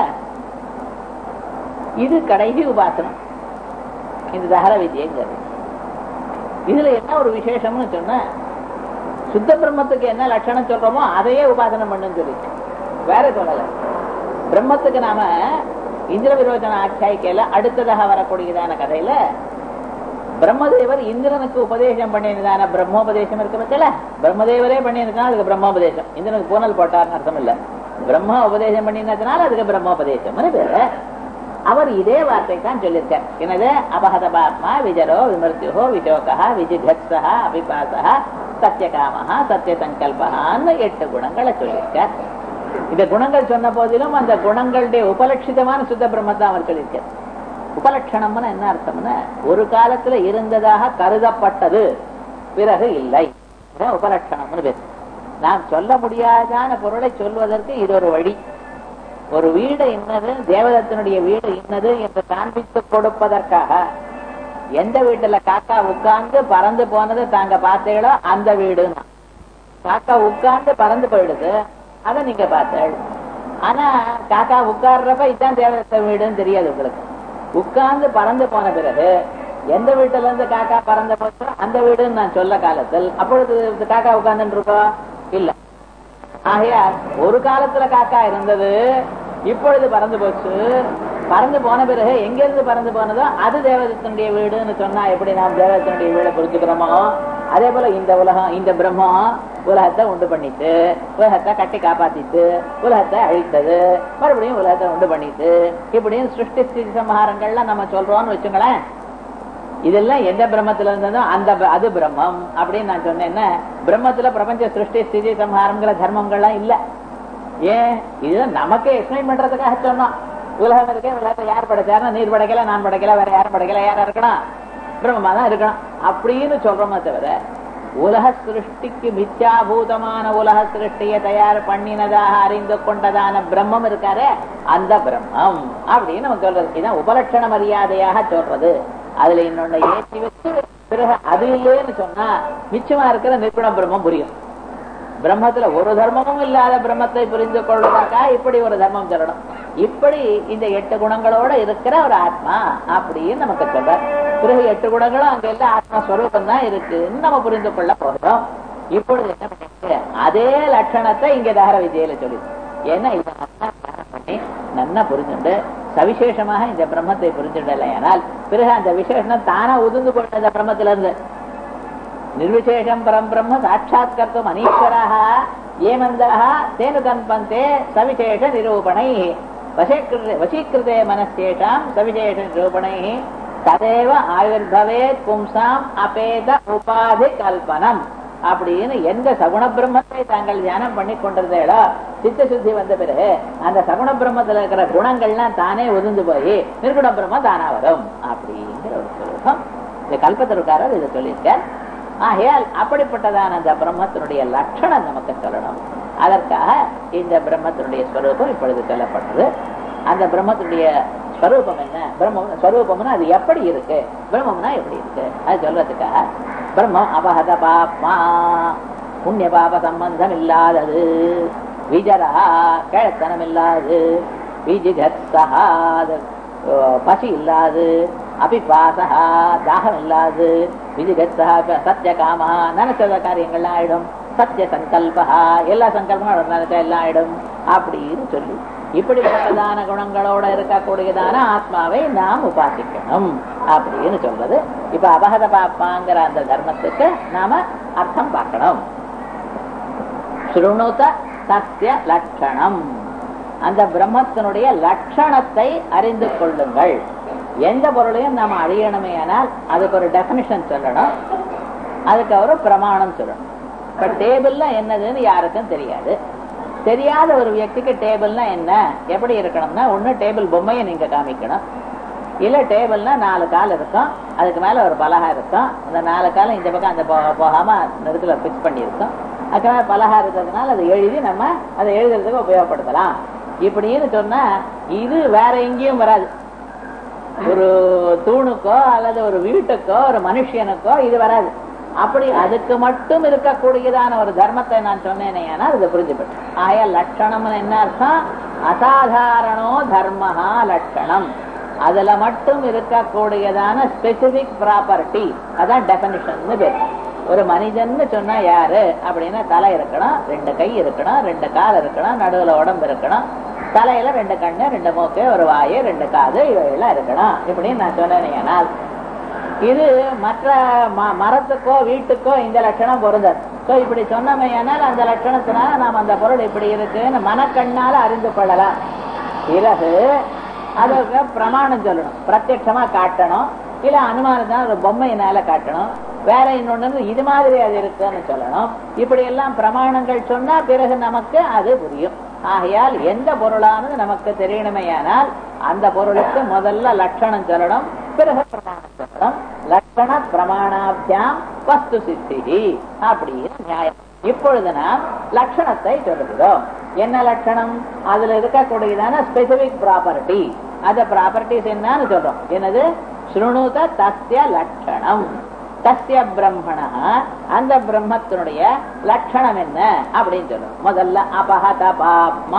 இது கடைசி உபாசனம் இந்த தகர வித்யங்கிறது இதுல என்ன ஒரு விசேஷம்னு சொன்ன சுத்த பிரம்மத்துக்கு என்ன லட்சணம் சொல்றோமோ அதையே உபாசனம் பண்ணுன்னு சொல்லி வேற சொல்லல பிரம்மத்துக்கு நாம இந்திர விரோச்சன ஆட்சியாய்க்கையில அடுத்ததாக வரக்கூடியதான கதையில பிரம்மதேவர் இந்திரனுக்கு உபதேசம் பண்ணினதான பிரம்மோபதேசம் இருக்கு பத்தில பிரம்மதேவரே பண்ணியிருக்கா அதுக்கு பிரம்மோபதேசம் இந்திரனுக்கு பூனல் போட்டார்னு அர்த்தம் இல்ல பிரம்மா உபதேசம் பண்ணினதுனால அதுக்கு பிரம்மோபதேசம் பேரு அவர் இதே வார்த்தை தான் சொல்லியிருக்கார் என்னது அபகதபாத்மா விஜரோ விமர்த்தியோ விசோகா விஜிகத்ஸா அபிபாசா சத்தியகாமஹா சத்திய சங்கல்பகான்னு எட்டு குணங்களை சொல்லியிருக்கார் இந்த குணங்கள் சொன்ன போதிலும் அந்த குணங்களுடைய உபலட்சிதமான சுத்த பிரம்மத்தை அவர் சொல்லியிருக்கார் உபலட்சணம்னு என்ன அர்த்தம்னா ஒரு காலத்துல இருந்ததாக கருதப்பட்டது பிறகு இல்லை இதான் உபலட்சணம்னு பேர் நாம் சொல்ல முடியாதான பொருளை சொல்வதற்கு இது ஒரு வழி ஒரு வீடு இன்னது தேவதத்தினுடைய வீடு இன்னது என்று காண்பித்து கொடுப்பதற்காக எந்த வீட்டுல காக்கா உட்கார்ந்து பறந்து போனது தாங்க பார்த்தீங்களோ அந்த வீடுன்னா காக்கா உட்கார்ந்து பறந்து போயிடுது அதை நீங்க பார்த்தீள் ஆனா காக்கா உட்கார்றப்ப இதான் தேவதத்த வீடுன்னு தெரியாது உங்களுக்கு உட்கார்ந்து பறந்து போன பிறகு எந்த வீட்டுல இருந்து காக்கா பறந்து போச்சோ அந்த வீடுன்னு நான் சொல்ல காலத்தில் அப்பொழுது காக்கா உட்கார்ந்துட்டு இருக்கோம் இல்ல ஆகையால் ஒரு காலத்துல காக்கா இருந்தது இப்பொழுது பறந்து போச்சு பறந்து போன பிறகு எங்கிருந்து பறந்து போனதோ அது தேவதத்தினுடைய வீடுன்னு சொன்னா எப்படி நாம் தேவதத்தினுடைய வீடை புரிஞ்சுக்கிறோமோ அதே போல இந்த உலகம் இந்த பிரம்மம் உலகத்தை உண்டு பண்ணிட்டு உலகத்தை கட்டி காப்பாத்திட்டு உலகத்தை அழித்தது மறுபடியும் உலகத்தை உண்டு பண்ணிட்டு இப்படியும் சிருஷ்டி ஸ்திதி சம்ஹாரங்கள்லாம் நம்ம சொல்றோம்னு வச்சுங்களேன் இதெல்லாம் எந்த பிரம்மத்துல இருந்ததோ அந்த ப- அது பிரம்மம் அப்படின்னு நான் சொன்னேன்னா பிரம்மத்துல பிரபஞ்ச சிருஷ்டி ஸ்திதி சம்ஹாரங்கிற தர்மங்கள்லாம் இல்ல ஏன் இதுதான் நமக்கே எக்ஸ்பிளைன் பண்றதுக்காக சொன்னோம் உலகம் இருக்கே உலகத்தை யார் படைச்சாருன்னா நீர் படைக்கல நான் படைக்கல வேற யாரும் படைக்கல யாரா இருக்கணும் பிரம்மமா தான் இருக்கணும் அப்படின்னு சொல்றோமே தவிர உலக சிருஷ்டிக்கு மித்யாபூதமான உலக சிருஷ்டியை தயார் பண்ணினதாக அறிந்து கொண்டதான பிரம்மம் இருக்காரே அந்த பிரம்மம் அப்படின்னு நம்ம சொல்றது இதான் உபலட்சண மரியாதையாக சொல்றது அதுல இன்னொன்னு ஏற்றி வச்சு பிறகு அது இல்லைன்னு சொன்னா மிச்சமா இருக்கிற நிர்குண பிரம்மம் புரியும் பிரம்மத்துல ஒரு தர்மமும் இல்லாத பிரம்மத்தை புரிந்து கொள்வதற்கா இப்படி ஒரு தர்மம் சொல்லணும் இப்படி இந்த எட்டு குணங்களோட இருக்கிற ஒரு ஆத்மா அப்படின்னு நமக்கு சொல்ற பிறகு எட்டு குணங்களும் அங்க எல்லாம் ஆத்மா ஸ்வரூபம் தான் இருக்குன்னு நம்ம புரிந்து கொள்ள போகிறோம் இப்பொழுது என்ன பண்ணிட்டு அதே லட்சணத்தை இங்க தார விஜயில சொல்லி ஏன்னா இதை நல்லா தியானம் பண்ணி நல்லா புரிஞ்சுண்டு சவிசேஷமாக இந்த பிரம்மத்தை புரிஞ்சுடலையானால் பிறகு அந்த விசேஷம் தானா உதிர்ந்து கொண்ட இந்த பிரம்மத்தில இருந்து నిర్విశేషం పరం బ్రహ్మ సాక్షాత్కర్తం అనీశ్వరాः ఏమందాः తేను కల్పంతే సవిశేష నిరూపణై వశీకృతే వశీకృతే మనస్యేషాం సవిశేష నిరూపణై తదేవ ఆవిర్భవేత్ పుంసాం அபேத உபாதி கல்பனம் அப்படின்னு எந்த சகுண பிரம்மத்தை தாங்கள் தியானம் பண்ணி கொண்டிருந்தேடோ சித்த சுத்தி வந்த பிறகு அந்த சகுண பிரம்மத்துல இருக்கிற குணங்கள்லாம் தானே ஒதுந்து போய் நிர்குண பிரம்மம் தானா வரும் அப்படிங்கிற ஒரு சுலோகம் இந்த கல்பத்தருக்காரர் இதை சொல்லியிருக்கார் ஆகையால் அப்படிப்பட்டதான அந்த பிரம்மத்தினுடைய லட்சணம் நமக்கு சொல்லணும் அதற்காக இந்த பிரம்மத்தினுடைய ஸ்வரூபம் இப்பொழுது சொல்லப்பட்டது அந்த பிரம்மத்தினுடைய ஸ்வரூபம் என்ன பிரம்மம் ஸ்வரூபம்னா அது எப்படி இருக்கு பிரம்மம்னா எப்படி இருக்கு அது சொல்றதுக்காக பிரம்மம் அபகத பாப்மா புண்ணிய பாப சம்பந்தம் இல்லாதது விஜரா கிழத்தனம் இல்லாது விஜிகத்ஸா அது, அஹ், பசி இல்லாது அபிபாசா தாகம் இல்லாது விஜிகத்ஸா சத்திய காமா நினைச்சத காரியங்கள்லாம் ஆயிடும் சத்திய சங்கல்பா எல்லா சங்கல்பங்களும் நினைச்சா எல்லாம் ஆயிடும் அப்படின்னு சொல்லி இப்படிப்பட்டதான குணங்களோட இருக்கக்கூடியதான ஆத்மாவை நாம் உபாசிக்கணும் அப்படின்னு சொல்றது இப்ப அபகத பாப்பாங்கிற அந்த தர்மத்துக்கு நாம அர்த்தம் பார்க்கணும் ஸ்ருணுத சத்திய லட்சணம் அந்த பிரம்மத்தினுடைய லட்சணத்தை அறிந்து கொள்ளுங்கள் எந்த பொருளையும் நாம அறியணுமே ஆனால் அதுக்கு ஒரு டெபினிஷன் சொல்லணும் அதுக்கு ஒரு பிரமாணம் சொல்லணும் இப்ப டேபிள்ல என்னதுன்னு யாருக்கும் தெரியாது தெரியாத ஒரு வியக்திக்கு டேபிள்னா என்ன எப்படி இருக்கணும்னா ஒண்ணு டேபிள் பொம்மையை நீங்க காமிக்கணும் இல்ல டேபிள்னா நாலு கால் இருக்கும் அதுக்கு மேல ஒரு பலகா இருக்கும் அந்த நாலு காலம் இந்த பக்கம் அந்த போ- போகாம நெருத்துல பிக்ஸ் பண்ணியிருக்கும் அதுக்கு மேல பலகா இருக்கிறதுனால அதை எழுதி நம்ம அதை எழுதுறதுக்கு உபயோகப்படுத்தலாம் இப்படின்னு சொன்னா இது வேற எங்கேயும் வராது ஒரு தூணுக்கோ அல்லது ஒரு வீட்டுக்கோ ஒரு மனுஷனுக்கோ இது வராது அப்படி அதுக்கு மட்டும் இருக்கக்கூடியதான ஒரு தர்மத்தை நான் சொன்னேனே ஆனால் இதை புரிஞ்சுப்பட்டேன் ஆயா லட்சணம்னு என்ன அர்த்தம் அசாதாரணோ தர்மஹா லட்சணம் அதுல மட்டும் இருக்கக்கூடியதான ஸ்பெசிபிக் ப்ராப்பர்ட்டி அதான் டெபனிஷன் பேர் ஒரு மனிதன்னு சொன்னா யாரு அப்படின்னா தலை இருக்கணும் ரெண்டு கை இருக்கணும் ரெண்டு கால் இருக்கணும் நடுவுல உடம்பு இருக்கணும் தலையில ரெண்டு கண்ணு ரெண்டு மூக்கு ஒரு வாயு ரெண்டு காது இவையெல்லாம் இருக்கணும் இப்படின்னு நான் சொன்னேன் ஆனால் இது மற்ற ம- மரத்துக்கோ வீட்டுக்கோ இந்த லட்சணம் பொருந்தது சோ இப்படி சொன்னமையானால் அந்த லட்சணத்தினால நாம் அந்த பொருள் இப்படி இருக்குன்னு மனக்கண்ணால அறிந்து கொள்ளலாம் பிறகு அதுக்கு பிரமாணம் சொல்லணும் பிரத்யட்சமா காட்டணும் இல்ல அனுமானம் தான் ஒரு பொம்மையினால காட்டணும் வேற இன்னொன்னு இது மாதிரி அது இருக்குன்னு சொல்லணும் இப்படி எல்லாம் பிரமாணங்கள் சொன்னா பிறகு நமக்கு அது புரியும் ஆகையால் எந்த பொருளானது நமக்கு தெரியணுமையானால் அந்த பொருளுக்கு முதல்ல லட்சணம் சொல்லணும் பிறகு பிரமாணம் சொல்லணும் லட்சண பிரமாணாபியாம் வஸ்து சித்தி அப்படின்னு நியாயம் இப்பொழுது நாம் லட்சணத்தை சொல்லுகிறோம் என்ன லட்சணம் அதுல இருக்கக்கூடியதான ஸ்பெசிபிக் ப்ராப்பர்ட்டி அந்த ப்ராப்பர்ட்டிஸ் என்னன்னு சொல்றோம் என்னது ஸ்ருணுத தஸ்ய லட்சணம் தஸ்ய பிரம்மணா அந்த பிரம்மத்தினுடைய லட்சணம் என்ன அப்படின்னு சொல்றோம் முதல்ல அபஹத பாப்மா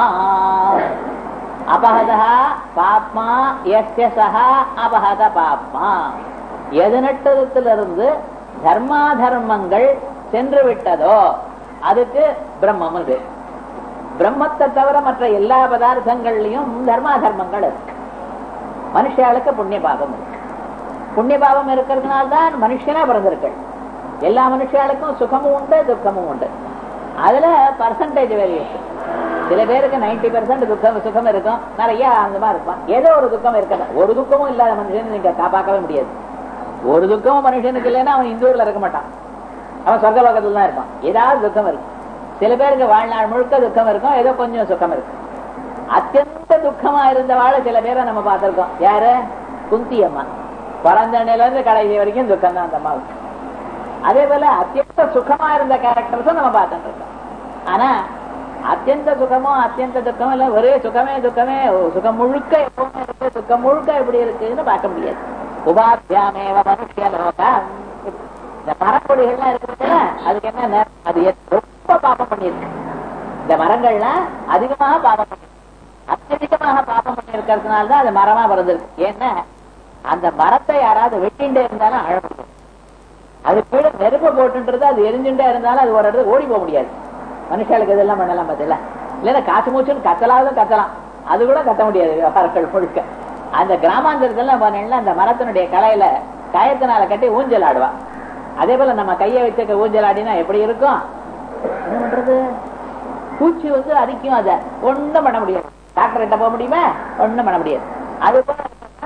அபஹதா பாப்மா எஸ்ய சஹா அபஹத பாப்மா எதனட்டத்திலிருந்து தர்மா தர்மங்கள் சென்று விட்டதோ அதுக்கு பிரம்மம் பேர் பிரம்மத்தை தவிர மற்ற எல்லா பதார்த்தங்கள்லயும் தர்மா தர்மங்கள் இருக்கு மனுஷாளுக்கு புண்ணிய பாவம் இருக்கு புண்ணிய பாவம் இருக்கிறதுனால தான் மனுஷனா பிறந்திருக்கள் எல்லா மனுஷாளுக்கும் சுகமும் உண்டு துக்கமும் உண்டு அதுல பர்சன்டேஜ் வேரியேஷன் சில பேருக்கு நைன்டி பெர்சென்ட் துக்கம் சுகம் இருக்கும் நிறைய அந்த மாதிரி இருப்பான் ஏதோ ஒரு துக்கம் இருக்காது ஒரு துக்கமும் இல்லாத மனுஷன் நீங்க காப்பாக்கவே முடியாது ஒரு துக்கமும் மனுஷனுக்கு இல்லைன்னா அவன் இந்த ஊர்ல இருக்க மாட்டான் அவன் சொர்க்க லோகத்துல தான் இருப்பான் ஏதாவது துக்கம் இருக்கும் சில பேருக்கு வாழ்நாள் முழுக்க துக்கம் இருக்கும் ஏதோ கொஞ்சம் சுகம் இருக்கும் அத்தியந்த துக்கமா இருந்தவாழ சில பேரை நம்ம பார்த்திருக்கோம் யாரு குந்தி அம்மா பிறந்த இருந்து கடைசி வரைக்கும் துக்கம் தான் அந்த அம்மாவுக்கு அதே போல அத்தியந்த சுகமா இருந்த கேரக்டர்ஸும் நம்ம பார்த்துட்டு இருக்கோம் ஆனா அத்தியந்த சுகமோ அத்தியந்த துக்கமோ இல்ல ஒரே சுகமே துக்கமே ஓ, சுகம் முழுக்க எப்பவுமே இருக்கு துக்கம் முழுக்க எப்படி இருக்குன்னு பார்க்க முடியாது உபாத்தியாமேவ மனுஷ லோகம் இந்த மரக்கொடிகள்லாம் இருக்குதுல்ல அதுக்கு என்ன அது ரொம்ப பாப்பம் பண்ணிருக்கு இந்த மரங்கள்லாம் அதிகமாக பாப்பம் பண்ணி அत्यதிகமாக பாப்பம் பண்ணி இருக்கிறதுனால தான் அது மரமா பிறந்திருக்கு ஏன்னா அந்த மரத்தை யாராவது வெட்டிண்டே இருந்தாலும் அழ முடியும் அது கீழே நெருப்ப போட்டுன்றது அது எரிஞ்சுட்டே இருந்தாலும் அது ஒரு இடத்துல ஓடி போக முடியாது மனுஷாளுக்கு இதெல்லாம் பண்ணலாம் பார்த்தல இல்லைன்னா காசு மூச்சுன்னு கத்தலாவது கத்தலாம் அது கூட கத்த முடியாது விவகாரங்கள் முழுக்க அந்த கிராமாந்தரத்துல போனீங்கன்னா அந்த மரத்தினுடைய கலையில கயத்தினால கட்டி ஊஞ்சல் ஆடுவா அதே போல நம்ம கையை வச்சுக்க ஊஞ்சல் ஆடினா எப்படி இருக்கும் என்ன பண்றது பூச்சி வந்து அரிக்கும் அத ஒண்ணும் பண்ண முடியாது டாக்டர் கிட்ட போக முடியுமா ஒண்ணும் பண்ண முடியாது அது போல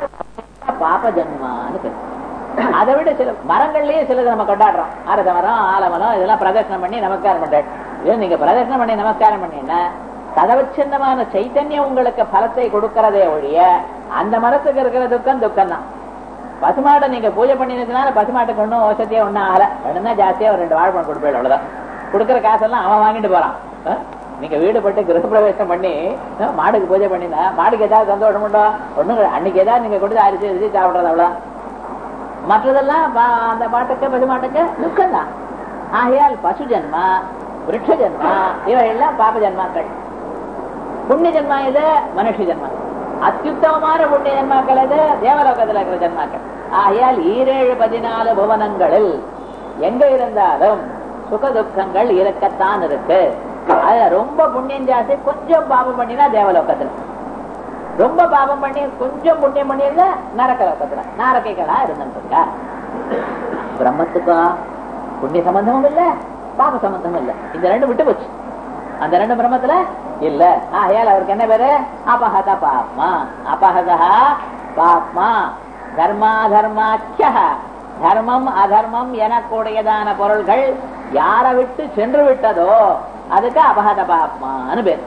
பாப ஜன்மான்னு பேரு. அதை விட சில மரங்கள்லயே சிலது நம்ம கொண்டாடுறோம் அரச மரம் ஆலமரம் இதெல்லாம் பிரதர்ஷனம் பண்ணி நமஸ்காரம் பண்றாரு இது நீங்க பிரதர்ஷனம் பண்ணி நமஸ்காரம் பண்ணீங்கன்னா சதவச்சின்னமான சைத்தன்யம் உங்களுக்கு பலத்தை கொடுக்கறதே ஒழிய அந்த மரத்துக்கு இருக்கிற துக்கம் துக்கம் தான் பசுமாட்டை நீங்க பூஜை பண்ணினதுனால பசுமாட்டுக்கு ஒன்றும் வசதியா ஒன்றும் ஆகல வேணும்னா ஜாஸ்தியா ஒரு ரெண்டு வாழைப்பழம் கொடுப்பேன் அவ்வளவுதான் கொடுக்குற காசெல்லாம் அவன் வாங்கிட்டு போறான் ஆ? நீங்க வீடு பட்டு கிரகப்பிரவேசம் பண்ணி ஆ, மாடுக்கு பூஜை பண்ணினா மாடுக்கு ஏதாவது சந்தோஷம் உண்டோ ஒண்ணும் கிடையாது. அன்னைக்கு ஏதாவது நீங்க கொடுத்து அரிசி அரிசி சாப்பிடுறது அவ்வளவுதான் மற்றதெல்லாம் பா- அந்த மாட்டுக்கு பசுமாட்டுக்கு துக்கம் தான் ஆகையால் பசு ஜென்மா விருட்ச ஜென்மா இவையெல்லாம் பாப ஜென்மாக்கள் புண்ணிய ஜென்மா இது மனுஷ ஜென்மா அத்தியுத்தமமான புண்ணிய ஜென்மாக்கள் இது தேவலோகத்தில் இருக்கிற ஜென்மாக்கள் ஆகையால் ஈரேழு பதினாலு புவனங்களில் எங்க இருந்தாலும் சுக துக்கங்கள் இருக்கத்தான் இருக்கு அதுல ரொம்ப புண்ணியம் ஜாஸ்தி கொஞ்சம் பாபம் பண்ணினா தேவலோகத்துல ரொம்ப பாபம் பண்ணி கொஞ்சம் புண்ணியம் பண்ணியிருந்தா நரக்க லோகத்துல நாரக்கைகளா இருந்துருக்கா பிரம்மத்துக்கும் புண்ணிய சம்பந்தமும் இல்ல பாப சம்பந்தமும் இல்ல இந்த ரெண்டு விட்டு போச்சு அந்த ரெண்டு பிரம்மத்துல இல்ல ஆகையால் அவருக்கு என்ன பேரு அபஹத பாப்மா அபஹதா பாப்மா தர்மா தர்மாக்கிய தர்மம் அதர்மம் எனக்கூடியதான பொருள்கள் யாரை விட்டு சென்று விட்டதோ அதுக்கு அபஹத பாப்மான்னு பேரு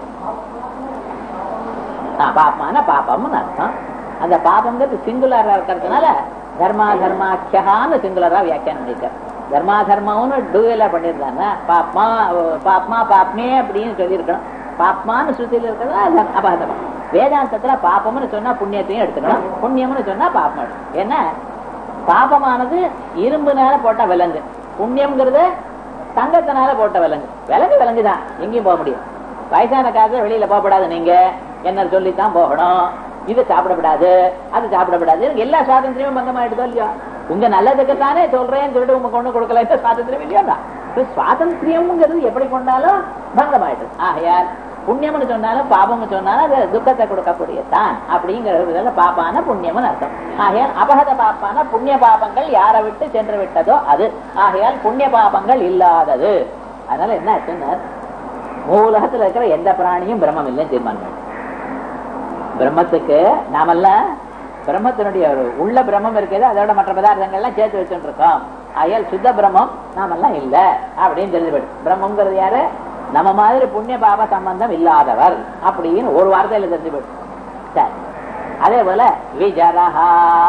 ஆ, பாப்மான பாபம்னு அர்த்தம் அந்த பாபங்கிறது சிங்குலரா இருக்கிறதுனால தர்மா தர்மாக்கியகான்னு சிங்குலரா வியாக்கியானம் பண்ணிருக்கார் தர்மா தர்மம்னு டூயலா பண்ணிருந்தாங்க பாப்மா பாப்மா பாப்மே அப்படின்னு சொல்லியிருக்கணும் பாப்மான்னு சுத்தில இருக்கிறது அபகதம் வேதாந்தத்துல பாப்பம்னு சொன்னா புண்ணியத்தையும் எடுத்துக்கணும் புண்ணியம்னு சொன்னா பாப்பம் எடுக்கணும். ஏன்னா பாபமானது இரும்புனால போட்ட விலங்கு புண்ணியம்ங்கிறது தங்கத்தினால போட்ட விலங்கு விலங்கு விலங்குதான் எங்கேயும் போக முடியும் வயசான காலத்துல வெளியில போகக்கூடாது நீங்க என்ன சொல்லித்தான் போகணும் இது சாப்பிடக்கூடாது அது சாப்பிடக்கூடாது எல்லா சுவாதந்திரமும் பங்கமாயிடுதோ இல்லையோ உங்க நல்லதுக்கு தானே சொல்றேன்னு சொல்லிட்டு உங்க கொண்டு கொடுக்கல இந்த சுவாதந்திரம் இல்லையா சுவாதந்திரியம்ங்கிறது எப்படி கொண்டாலும் பங்கமாயிடுது ஆகையால் புண்ணியம்னு சொன்னாலும் பாபம்னு சொன்னாலும் அது துக்கத்தை கொடுக்கக்கூடியதான் அப்படிங்கிறது பாப்பான புண்ணியம்னு அர்த்தம் ஆகையால் அபகத பாப்பான புண்ணிய பாபங்கள் யாரை விட்டு சென்று விட்டதோ அது ஆகையால் புண்ணிய பாபங்கள் இல்லாதது அதனால என்ன ஆச்சுன்னா மூலகத்துல இருக்கிற எந்த பிராணியும் பிரம்மம் இல்லைன்னு தீர்மானம் பண்ணு. பிரம்மத்துக்கு நாமெல்லாம் பிரம்மத்தினுடைய ஒரு உள்ள பிரம்மம் இருக்குது அதோட மற்ற பதார்த்தங்கள்லாம் சேர்த்து வச்சுட்டு இருக்கோம் ஆகையால் சுத்த பிரம்மம் நாமெல்லாம் இல்ல அப்படின்னு தெரிஞ்சு போயிடு பிரம்மங்கிறது யாரு நம்ம மாதிரி புண்ணிய பாப சம்பந்தம் இல்லாதவர் அப்படின்னு ஒரு வார்த்தையில தெரிஞ்சு போயிடு சரி அதே போல விஜரஹா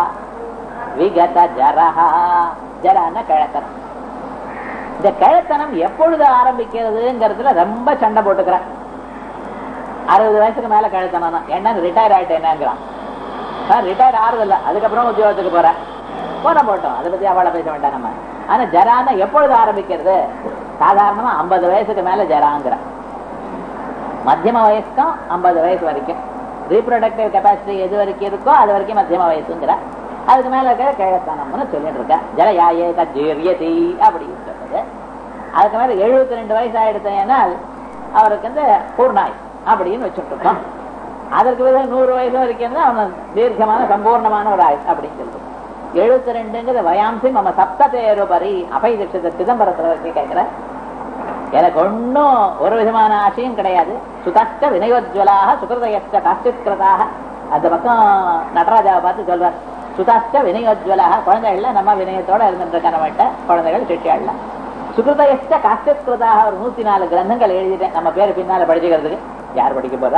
விகத ஜரஹா ஜரான கிழத்தனம் இந்த கிழத்தனம் எப்பொழுது ஆரம்பிக்கிறதுங்கிறதுல ரொம்ப சண்டை போட்டுக்கிறேன் அறுபது வயசுக்கு மேல கழுத்தணும் தான் என்ன ரிட்டையர் ஆயிட்டு என்னங்கிறான் ரிட்டையர் ஆறுது இல்ல அதுக்கப்புறம் உத்தியோகத்துக்கு போறேன் போன போட்டோம் அதை பத்தி அவளை பேச வேண்டாம் நம்ம ஆனா ஜரான எப்பொழுது ஆரம்பிக்கிறது சாதாரணமா ஐம்பது வயசுக்கு மேல ஜராங்கிற மத்தியம வயசுக்கும் ஐம்பது வயசு வரைக்கும் ரீப்ரொடக்டிவ் கெப்பாசிட்டி எது வரைக்கும் இருக்கோ அது வரைக்கும் மத்தியம வயசுங்கிற அதுக்கு மேல இருக்கிற கிழத்தனம்னு சொல்லிட்டு இருக்கேன் ஜலயாயே தஜீரியதி அப்படின்னு சொல்றது அதுக்கு மேல எழுபத்தி ரெண்டு வயசு ஆயிடுத்தேனால் அவருக்கு வந்து பூர்ணாய் அப்படின்னு வச்சுட்டு இருக்கோம் அதற்கு பிறகு நூறு வயசு வரைக்கும் தான் அவன் தீர்க்கமான சம்பூர்ணமான ஒரு ஆயுள் அப்படின்னு சொல்லுவோம் எழுபத்தி ரெண்டுங்கிறது வயாம்சி நம்ம சப்த தேருபரி அபை தட்சத சிதம்பரத்துல வரைக்கும் கேட்கிறேன் எனக்கு ஒன்னும் ஒரு விதமான ஆசையும் கிடையாது சுதஷ்ட வினயோஜ்வலாக சுகிருதயஷ்ட காஷ்டித்கிருதாக அந்த பக்கம் நடராஜாவை பார்த்து சொல்வார் சுதஷ்ட வினயோஜ்வலாக குழந்தைகள்ல நம்ம வினயத்தோட இருந்துட்டு இருக்க நம்மகிட்ட குழந்தைகள் சிட்டியாள்ல சுகிருதயஷ்ட காஷ்டித்கிருதாக ஒரு நூத்தி நாலு கிரந்தங்கள் எழுதிட்டேன் நம்ம பேரு பின்னால படிச்சுக்கிறதுக்கு யார் படிக்க போறா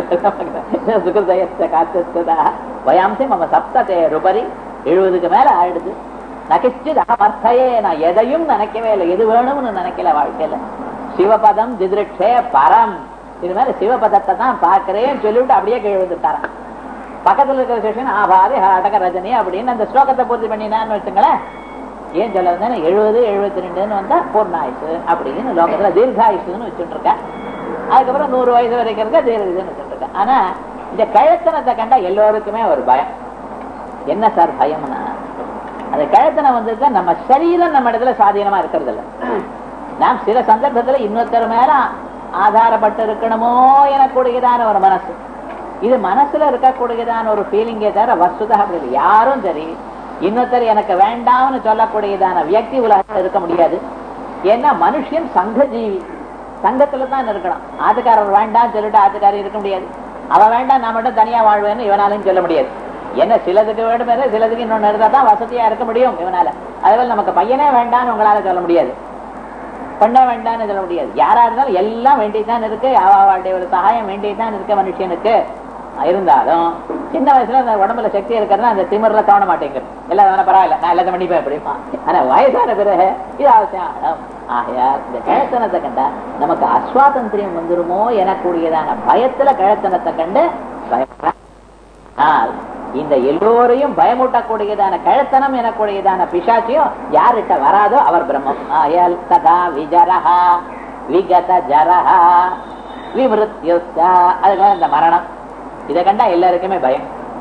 சுகிருதயஷ்ட காஷ்டித்கிருதாக வயாம்சி மம சப்ததே ருபரி எழுபதுக்கு மேல ஆயிடுது நகிச்சித் அகமர்த்தையே நான் எதையும் நினைக்கவே இல்லை எது வேணும்னு நினைக்கல வாழ்க்கையில சிவபதம் திதிருட்சே பரம் இது மாதிரி சிவபதத்தை தான் பாக்குறேன்னு சொல்லிவிட்டு அப்படியே கீழ் வந்துட்டாராம் பக்கத்துல இருக்கிற செஷன் ஆபாதி ஹாடக ரஜினி அப்படின்னு அந்த ஸ்லோகத்தை பூர்த்தி பண்ணினான்னு வச்சுங்களேன் ஏன் சொல்ல எழுபது எழுபத்தி ரெண்டுன்னு வந்தா பூர்ணாயுசு அப்படின்னு லோகத்துல தீர்காயுசுன்னு வச்சுட்டு இருக்கேன் அதுக்கப்புறம் நூறு வயசு வரைக்கும் இருக்க தீர்குதுன்னு வச்சுட்டு இருக்கேன் ஆனா இந்த கழத்தனத்தை கண்டா எல்லோருக்குமே ஒரு பயம் என்ன சார் பயம்னா அந்த கழுத்தனை வந்ததுக்கு நம்ம சரீரம் நம்ம இடத்துல சுவாதீனமா இருக்கிறது இல்ல நாம் சில சந்தர்ப்பத்துல இன்னொருத்தர் மேல ஆதாரப்பட்டு இருக்கணுமோ எனக்கூடியதான ஒரு மனசு இது மனசுல இருக்கக்கூடியதான ஒரு ஃபீலிங்கே தவிர வசுதா அப்படி இல்லை. யாரும் சரி இன்னொருத்தர் எனக்கு வேண்டாம்னு சொல்லக்கூடியதான வியக்தி உலகத்தில் இருக்க முடியாது ஏன்னா மனுஷன் சங்க ஜீவி சங்கத்துல தான் இருக்கணும் ஆத்துக்காரர் வேண்டாம் சொல்லிட்டு ஆத்துக்காரர் இருக்க முடியாது அவன் வேண்டாம் நான் மட்டும் தனியா வாழ்வேன்னு இவனாலும் சொல்ல முடியாது என்ன சிலதுக்கு வேண்டும் சிலதுக்கு இன்னொன்னு இருந்தா தான் வசதியா இருக்க முடியும் இவனால அதுபோல நமக்கு பையனே வேண்டாம்னு உங்களால சொல்ல முடியாது பண்ண வேண்டாம்னு சொல்ல முடியாது யாரா இருந்தாலும் எல்லாம் வேண்டியதுதான் இருக்கு அவளுடைய ஒரு சகாயம் வேண்டியதுதான் இருக்க மனுஷனுக்கு இருந்தாலும் சின்ன வயசுல அந்த உடம்புல சக்தி இருக்கிறதா அந்த திமிர்ல தோண மாட்டேங்குது எல்லாம் வேணா பரவாயில்ல நான் எல்லாத்தையும் பண்ணிப்பேன் அப்படிமா ஆனா வயசான பிறகு இது அவசியம் ஆகணும். ஆகையால் இந்த கிழத்தனத்தை கண்டா நமக்கு அஸ்வாதந்திரியம் வந்துருமோ எனக்கூடியதான பயத்துல கிழத்தனத்தை கண்டு பயப்பட ஆனால் இந்த எல்லோரையும் பயமூட்டக்கூடியதான கழுத்தனம் எனக்கூடியதான பிசாச்சியும் யார்கிட்ட வராதோ அவர் பிரம்மம் ஆயல் ததா விஜரஹா விகத ஜரஹா விமிருத்யுஸ்தா அதுக்காக இந்த மரணம் இதை கண்டா எல்லாருக்குமே பயம்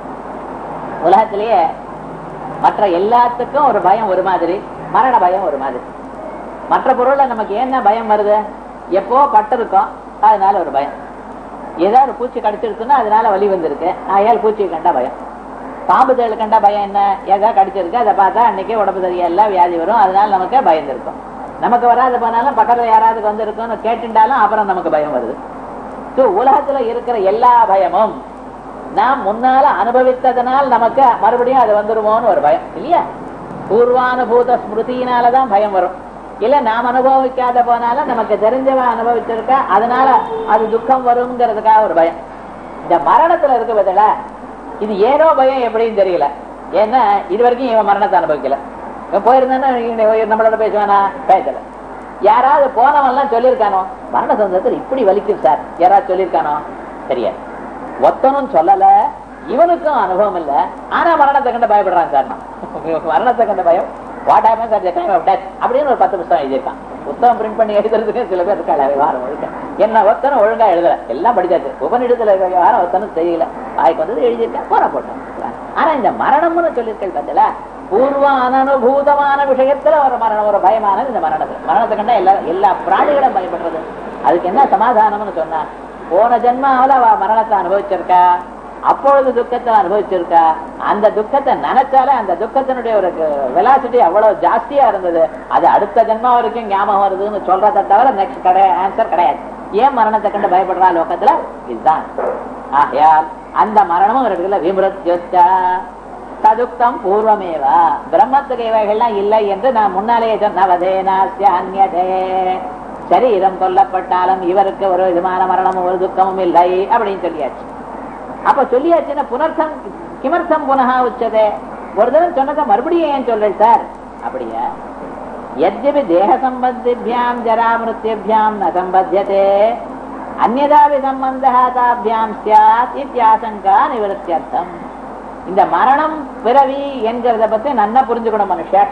உலகத்திலேயே மற்ற எல்லாத்துக்கும் ஒரு பயம் ஒரு மாதிரி மரண பயம் ஒரு மாதிரி மற்ற பொருள்ல நமக்கு என்ன பயம் வருது எப்போ பட்டிருக்கோம் அதனால ஒரு பயம் ஏதாவது பூச்சி கடிச்சிருக்குன்னா அதனால வலி வந்திருக்கு ஆயால் பூச்சியை கண்டா பயம் பாம்பு தேள் கண்டா பயம் என்ன ஏதாவது கடிச்சிருக்கு அதை பார்த்தா அன்னைக்கே உடம்பு சரியில்லை வியாதி வரும் அதனால நமக்கு பயந்துருக்கும் நமக்கு வராது போனாலும் பக்கத்துல யாராவது வந்திருக்குன்னு கேட்டுட்டாலும் அப்புறம் நமக்கு பயம் வருது So, உலகத்துல இருக்கிற எல்லா பயமும் நாம் முன்னால அனுபவித்ததனால் நமக்கு மறுபடியும் அது வந்துருமோன்னு ஒரு பயம் இல்லையா பூர்வானுபூத ஸ்மிருதியினாலதான் பயம் வரும் இல்ல நாம் அனுபவிக்காத போனாலும் நமக்கு தெரிஞ்சவ அனுபவிச்சிருக்கா அதனால அது துக்கம் வருங்கிறதுக்காக ஒரு பயம் இந்த மரணத்துல இருக்க பதில இது ஏனோ பயம் எப்படின்னு தெரியல ஏன்னா இது வரைக்கும் இவன் மரணத்தை அனுபவிக்கல இவன் போயிருந்தானே இவன் நம்மளோட பேசுவானா பேசல யாராவது போனவன்லாம் சொல்லியிருக்கானோ மரண சந்தத்தில் இப்படி வலிக்கும் சார் யாராவது சொல்லியிருக்கானோ தெரியாது ஒத்தனும் சொல்லல இவனுக்கும் அனுபவம் இல்ல ஆனா மரணத்தை கண்டு பயப்படுறான் சார் நான். மரணத்தை கண்ட பயம் what happens at the time of death அப்படின்னு ஒரு பத்து புத்தகம் எழுதியிருக்கான் புத்தகம் பிரிண்ட் பண்ணி எழுதுறதுக்கு சில பேர் இருக்காங்க விவகாரம் ஒழுக்க என்ன ஒத்தனும் ஒழுங்கா எழுதல எல்லாம் படிச்சாச்சு உபநிடத்துல இருக்க விவகாரம் ஒத்தனும் தெரியல வாய்க்கு வந்தது எழுதியிருக்கேன் போற போட்டேன் ஆனா இந்த மரணம்னு சொல்லியிருக்கேன் பார்த்தல பூர்வ அனனுபூதமான விஷயத்துல ஒரு மரணம் ஒரு பயமானது இந்த மரணத்தை மரணத்தை கண்டா எல்லா எல்லா பிராணிகளும் பயப்படுறது அதுக்கு என்ன சமாதானம்னு சொன்னா போன ஜென்மாவில அவ மரணத்தை அனுபவிச்சிருக்கா அப்பொழுது துக்கத்தை அனுபவிச்சிருக்கா அந்த துக்கத்தை நினைச்சாலே அந்த துக்கத்தினுடைய ஒரு வெலாசிட்டி அவ்வளவு ஜாஸ்தியா இருந்தது அது அடுத்த ஜென்மா வரைக்கும் ஞாபகம் வருதுன்னு சொல்றதை தவிர நெக்ஸ்ட் கிடையாது ஆன்சர் கிடையாது ஏன் மரணத்தை கண்டு பயப்படுறா லோகத்துல இதுதான் ஆகையால் அந்த மரணமும் இருக்குல்ல விமிருத்யுச்சா ததுக்தம் பூர்வமேவா பிரம்மத்துக்கு இவைகள்லாம் இல்லை என்று நான் முன்னாலேயே சொன்னவதேனாஸ்ய அந்யதே சரீரம் கொல்லப்பட்டாலும் இவருக்கு ஒரு விதமான மரணமும் ஒரு துக்கமும் இல்லை அப்படின்னு சொல்லியாச்சு அப்ப சொல்லியாச்சுன்னா புனர்த்தம் கிமர்த்தம் புனகா உச்சதே ஒரு தடவை சொன்னதை மறுபடியும் ஏன் சொல்றேன் சார் அப்படியா यद्यपि देह सम्बद्धिभ्याम् जरा मृत्युभ्याम् न सम्बध्यते अन्यदापि सम्बन्धः ताभ्याम् स्यात् इत्याशङ्का निवृत्त्यर्थम् இந்த மரணம் பிறவி என்கிறத பத்தி நன்னா புரிஞ்சுக்கணும் மனுஷர்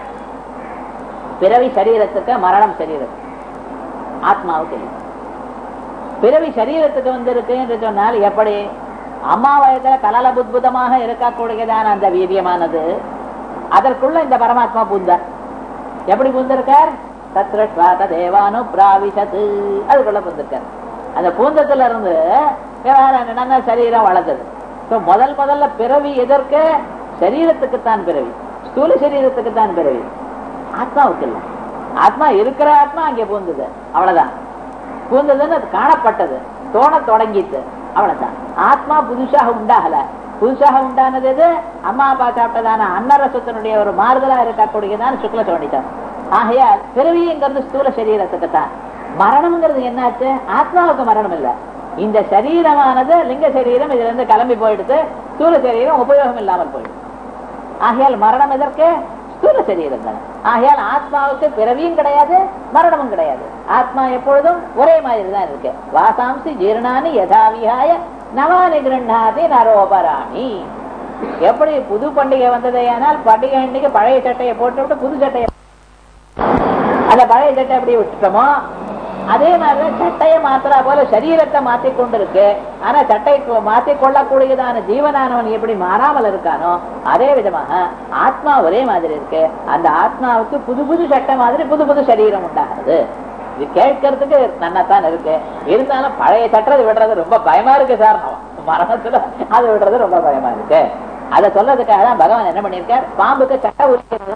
பிறவி சரீரத்துக்கு மரணம் சரீரத்துக்கு ஆத்மாவுக்கு இல்லை பிறவி சரீரத்துக்கு வந்திருக்கு என்று சொன்னால் எப்படி அம்மா வயதுல கலல புத்புதமாக இருக்கக்கூடியதான அந்த வீரியமானது அதற்குள்ள இந்த பரமாத்மா பூந்தார் எப்படி பூந்திருக்கார் தத்ரஸ்வாத தேவானு பிராவிசத்து அதுக்குள்ள பூந்திருக்கார் அந்த பூந்தத்துல இருந்து விவகாரம் என்னன்னா சரீரம் வளர்ந்தது So, முதல் முதல்ல பிறவி எதற்கு சரீரத்துக்கு தான் பிறவி ஸ்தூல சரீரத்துக்கு தான் பிறவி ஆத்மாவுக்கு இல்லை ஆத்மா இருக்கிற ஆத்மா அங்கே பூந்தது அவ்வளவுதான் பூந்ததுன்னு அது காணப்பட்டது தோண தொடங்கிட்டு அவ்வளவுதான் ஆத்மா புதுசாக உண்டாகல புதுசாக உண்டானது எது அம்மா அப்பா சாப்பிட்டதான அன்னரசத்தினுடைய ஒரு மாறுதலா இருக்கக்கூடியதான சுக்ல தோண்டித்தான் ஆகையால் பிறவிங்கிறது ஸ்தூல சரீரத்துக்கு தான் மரணம்ங்கிறது என்னாச்சு ஆத்மாவுக்கு மரணம் இல்ல இந்த சரீரமானது லிங்க சரீரம் இதுல இருந்து கிளம்பி போயிடுது ஸ்தூல சரீரம் உபயோகம் இல்லாமல் போயிடுது ஆகையால் மரணம் எதற்கு ஸ்தூல சரீரம் தான் ஆகையால் ஆத்மாவுக்கு பிறவியும் கிடையாது மரணமும் கிடையாது ஆத்மா எப்பொழுதும் ஒரே மாதிரி தான் இருக்கு வாசாம்சி ஜீர்ணானி யதாவியாய நவானி கிருண்ணாதி நரோபராணி எப்படி புது பண்டிகை வந்ததேயானால் பண்டிகை அன்னைக்கு பழைய சட்டையை போட்டுவிட்டு புது சட்டையை அந்த பழைய சட்டை அப்படியே விட்டுட்டோமோ அதே மாதிரி சட்டையை மாத்திரா போல சரீரத்தை மாத்தி கொண்டிருக்கு ஆனா சட்டை மாத்தி கொள்ளக்கூடியதான ஜீவனானவன் எப்படி மாறாமல் இருக்கானோ அதே விதமாக ஆத்மா ஒரே மாதிரி இருக்கு அந்த ஆத்மாவுக்கு புது புது சட்டை மாதிரி புது புது சரீரம் உண்டாகிறது இது கேட்கறதுக்கு நன்னத்தான் இருக்கு இருந்தாலும் பழைய சட்டத்தை விடுறது ரொம்ப பயமா இருக்கு சார் மரணத்துல அதை விடுறது ரொம்ப பயமா இருக்கு அதை சொல்றதுக்காக தான் பகவான் என்ன பண்ணிருக்கார் பாம்புக்கு சட்டை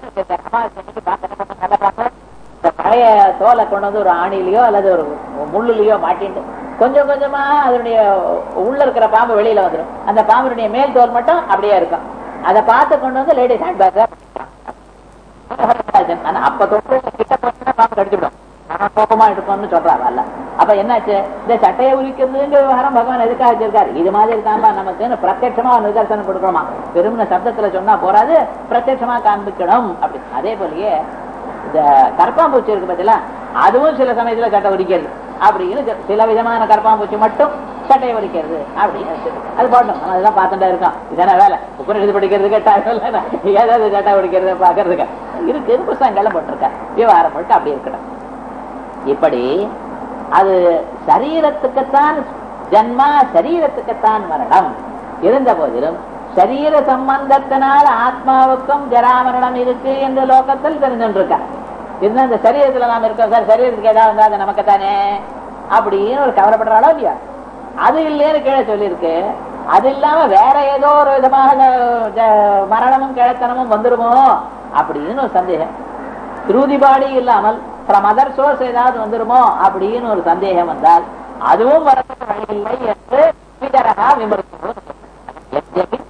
உரிக்கிறது இந்த பழைய தோலை கொண்டு வந்து ஒரு ஆணிலையோ அல்லது ஒரு முள்ளுலையோ மாட்டிட்டு கொஞ்சம் கொஞ்சமா அதனுடைய உள்ள இருக்கிற பாம்பு வெளியில வந்துடும் அந்த பாம்பினுடைய மேல் தோல் மட்டும் அப்படியே இருக்கும் அதை பார்த்து கொண்டு வந்து லேடிஸ் ஹேண்ட் பேக் அப்ப தொட்டு கிட்ட போச்சுன்னா பாம்பு கடிச்சுவிடும் கோபமா இருக்கும்னு சொல்றாரு அல்ல அப்ப என்னாச்சு இந்த சட்டையை உரிக்கிறதுங்கிற விவகாரம் பகவான் எதுக்காக வச்சிருக்காரு இது மாதிரி தான்பா நமக்கு பிரத்யட்சமா ஒரு நிதர்சனம் கொடுக்கணுமா பெருமின சப்தத்துல சொன்னா போறாது பிரத்யட்சமா காண்பிக்கணும் அப்படி அதே போலயே இந்த கற்பாம்பூச்சி இருக்கு பார்த்தீங்களா அதுவும் சில சமயத்துல சட்டை உரிக்கிறது அப்படின்னு சில- சில விதமான கற்பாம்பூச்சி மட்டும் சட்டையை உரிக்கிறது அப்படின்னு வச்சிருக்கு. அது போடணும் நம்ம அதெல்லாம் பார்த்துட்டே இருக்கோம் இதான வேலை உப்புரம் இது படிக்கிறதுக்கு டைம் இல்லை ஏதாவது சட்டை உரிக்கிறது பார்க்கறதுக்கு இருக்கு புஸ்தகங்கள்லாம் போட்டிருக்க விவகாரம் போட்டு அப்படி இருக்கட்டும் இப்படி அது சரீரத்துக்குத்தான் ஜன்மா சரீரத்துக்குத்தான் மரணம் இருந்த போதிலும் சரீர சம்பந்தத்தினால் ஆத்மாவுக்கும் ஜராமரணம் இருக்கு என்று லோகத்தில் தெரிஞ்சுருக்க இருந்தா இந்த சரீரத்துல நாம இருக்கோம் சார் சரீரத்துக்கு ஏதாவது வந்தா அது நமக்கு தானே அப்படின்னு ஒரு கவலைப்படுறாளோ இல்லையா அது இல்லைன்னு கீழே சொல்லியிருக்கு அது இல்லாம வேற ஏதோ ஒரு விதமாக ஜ- மரணமும் கிழத்தனமும் வந்துருமோ அப்படின்னு ஒரு சந்தேகம் திருதிபாடி இல்லாமல் ஃப்ரம் அதர் சோர்ஸ் ஏதாவது வந்துருமோ அப்படின்னு ஒரு சந்தேகம் வந்தால் அதுவும் வரதுக்கு வழியில்லை என்று விதரகா விமர்சனம் यद्यपि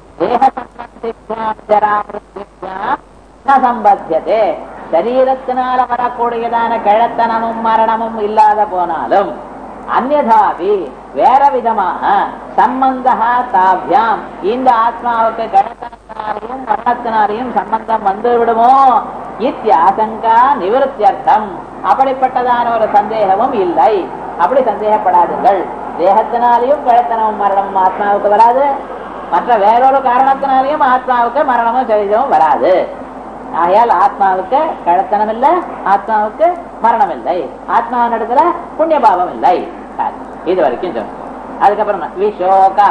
தேகசம்பந்தித்யாம் ந சம்பத்தியதே சரீரத்தினால வரக்கூடியதான கிழத்தனமும் மரணமும் இல்லாத போனாலும் அந்நதாபி வேற விதமாக சம்பந்தா தாபியாம் இந்த ஆத்மாவுக்கு கிழத்தனத்தினாலையும் மரணத்தினாலையும் சம்பந்தம் வந்து விடுமோ இத்தியாசங்கா நிவர்த்தியர்த்தம் அப்படிப்பட்டதான ஒரு சந்தேகமும் இல்லை அப்படி சந்தேகப்படாதீர்கள் தேகத்தினாலையும் கிழத்தனமும் மரணமும் ஆத்மாவுக்கு வராது மற்ற வேறொரு காரணத்தினாலையும் ஆத்மாவுக்கு மரணமும் சரீரமும் வராது ஆகையால் ஆத்மாவுக்கு கழத்தனம் இல்லை ஆத்மாவுக்கு மரணம் இல்லை ஆத்மாவின் இடத்துல புண்ணிய பாவம் இல்லை சரி, இது வரைக்கும் சொன்னோம் அதுக்கப்புறம் விஷோகா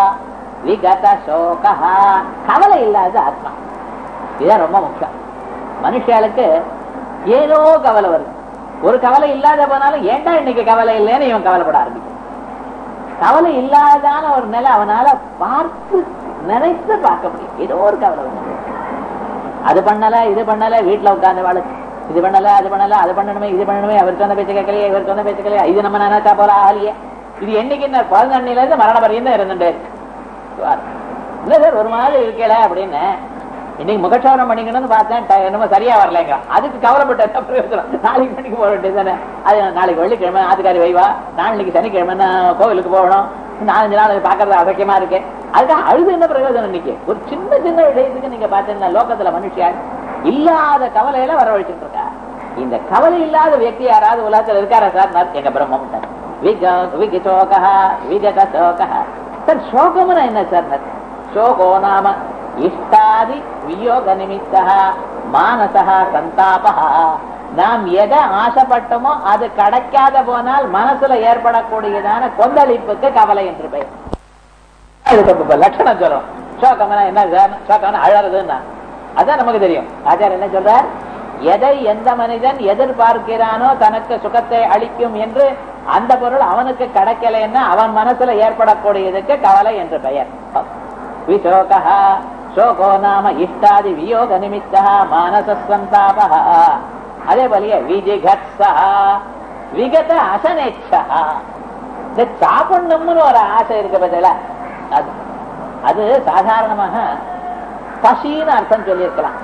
விகத சோகா கவலை இல்லாத ஆத்மா இதுதான் ரொம்ப முக்கியம் மனுஷாளுக்கு ஏதோ கவலை வருது ஒரு கவலை இல்லாத போனாலும் ஏன்டா இன்னைக்கு கவலை இல்லைன்னு இவன் கவலைப்பட ஆரம்பிக்கும் கவலை இல்லாதான ஒரு நிலை அவனால பார்த்து நினைத்து பார்க்க முடியும் ஏதோ ஒரு கவலை வந்து அது பண்ணல இது பண்ணல வீட்டுல உட்கார்ந்து வாழு இது பண்ணல அது பண்ணல அது பண்ணணுமே இது பண்ணணுமே அவருக்கு வந்த பேச்சு கேட்கலையே இவருக்கு வந்த பேச்சு கேட்கலையே இது நம்ம நினைச்சா போல ஆகலையே இது என்னைக்கு இந்த குழந்தைல இருந்து மரண பரியந்தம் இருந்துட்டே இருக்கு இல்ல சார் ஒரு மாதிரி இருக்கல அப்படின்னு இன்னைக்கு முகட்சவரம் பண்ணிக்கணும்னு பார்த்தேன் ட- என்னமோ சரியா வரலைங்க அதுக்கு கவலைப்பட்ட என்ன பிரயோஜனம் நாளைக்கு பண்ணிக்க போக வேண்டியது தானே அது நாளைக்கு வெள்ளிக்கிழமை ஆத்துக்காரி வைவா நாளைக்கு சனிக்கிழமை நான் கோவிலுக்கு போகணும் நாலஞ்சு நாள் பாக்குறது அசக்கியமா இருக்கு அதுக்காக அழுது என்ன பிரயோஜனம் இன்னைக்கு ஒரு சின்ன சின்ன விஷயத்துக்கு நீங்க பாத்தீங்கன்னா லோகத்துல மனுஷன் இல்லாத கவலையில வரவழைச்சிட்டு இருக்கா இந்த கவலை இல்லாத व्यक्ति யாராவது உலகத்துல இருக்காரா சார் நான் எங்க பிரம்மம் விகசோகா விகத சோகா சார் சோகம்னா என்ன சார் சோகோ நாம இஷ்டாதி வியோக நிமித்தா மானசா சந்தாபா நாம் எதை ஆசைப்பட்டோமோ அது கிடைக்காத போனால் மனசுல ஏற்படக்கூடியதான கொந்தளிப்புக்கு கவலை என்று பெயர் அதுக்கு இப்ப லட்சணம் சொல்றோம் சோகம்னா என்ன சார் சோகம்னா அழறதுன்னா அதான் நமக்கு தெரியும் ஆச்சார் என்ன சொல்றார் எதை எந்த மனிதன் எதிர்பார்க்கிறானோ தனக்கு சுகத்தை அளிக்கும் என்று அந்த பொருள் அவனுக்கு கிடைக்கலைன்னா அவன் மனசுல ஏற்படக்கூடியதுக்கு கவலை என்று பெயர் விசோகா சோகோ நாம இஷ்டாதி வியோக நிமித்தா மானசந்தாபா அதே போலயே விஜிகத்ஸா விகத அசனேச்சா இந்த சாப்பிடணும்னு ஒரு ஆசை இருக்கு பார்த்தீங்களா அது அது சாதாரணமாக பசின்னு அர்த்தம் சொல்லியிருக்கலாம்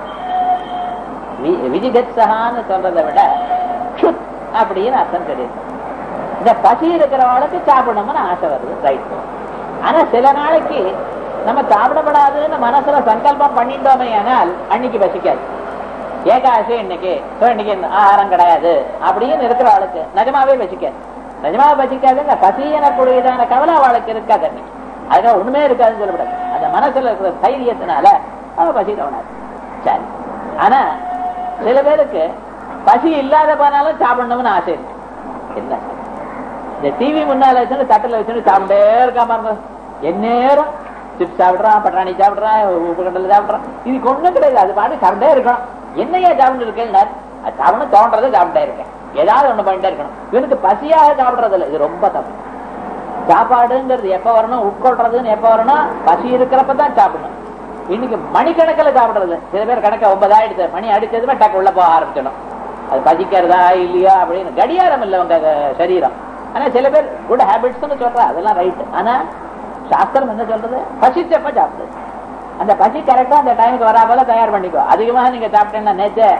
வி- விஜிகத்சகான்னு சொல்றதை விட க்ஷுத் அப்படின்னு அர்த்தம் சொல்லியிருக்கலாம் இந்த பசி இருக்கிறவளுக்கு சாப்பிடணும்னு ஆசை வருது ரைட் ஆனா சில நாளைக்கு நம்ம சாப்பிடப்படாதுன்னு மனசுல சங்கல்பம் பண்ணிட்டோமே ஆனால் அன்னைக்கு பசிக்காது ஏகாசி இன்னைக்கு so இன்னைக்கு இந்த ஆகாரம் கிடையாது அப்படின்னு இருக்கிற ஆளுக்கு நிஜமாவே பசிக்காது நிஜமாவே பசிக்காதுங்க பசி எனக்கூடியதான கவலை அவளுக்கு இருக்காது அன்னைக்கு அதுக்காக ஒண்ணுமே இருக்காதுன்னு சொல்லக்கூடாது அந்த மனசுல இருக்கிற தைரியத்தினால அவ பசி தோணாது சரி ஆனா சில பேருக்கு பசி இல்லாத போனாலும் சாப்பிடணும்னு ஆசை இருக்கு என்ன இந்த டிவி முன்னால வச்சுட்டு தட்டுல வச்சுட்டு சாப்பிட்டே இருக்கா பாருங்க எந்நேரம் சிப்ஸ் சாப்பிடுறான் பட்டாணி சாப்பிடுறான் உப்பு கடல சாப்பிடுறான் இதுக்கு ஒண்ணும் கிடையாது அது பாட்டு சாப்பிட்டே இருக்கணும் என்னையா சாப்பிட்டு இருக்கேன் அது சாப்பிடணும் தோன்றதை சாப்பிட்டே இருக்கேன் ஏதாவது ஒண்ணு பண்ணிட்டே இருக்கணும் இவனுக்கு பசியாக சாப்பிடுறது இல்லை இது ரொம்ப தப்பு சாப்பாடுங்கிறது எப்ப வரணும் உட்கொள்றதுன்னு எப்ப வரணும் பசி இருக்கிறப்ப தான் சாப்பிடணும் இன்னைக்கு மணிக்கணக்கில் சாப்பிடுறது சில பேர் கணக்க ஒன்பது ஆயிடுச்சு மணி அடிச்சதுமே டக்கு உள்ள போக ஆரம்பிச்சிடும் அது பசிக்கிறதா இல்லையா அப்படின்னு கடியாரம் இல்லை உங்க சரீரம் ஆனா சில பேர் குட் ஹேபிட்ஸ்னு சொல்றா அதெல்லாம் ரைட் ஆனா சாஸ்திரம் என்ன சொல்றது பசிச்சப்ப சாப்பிடு அந்த பசி கரெக்டா அந்த டைமுக்கு வரா போல தயார் பண்ணிக்கோ அதிகமாக நீங்க சாப்பிட்டீங்கன்னா நேற்று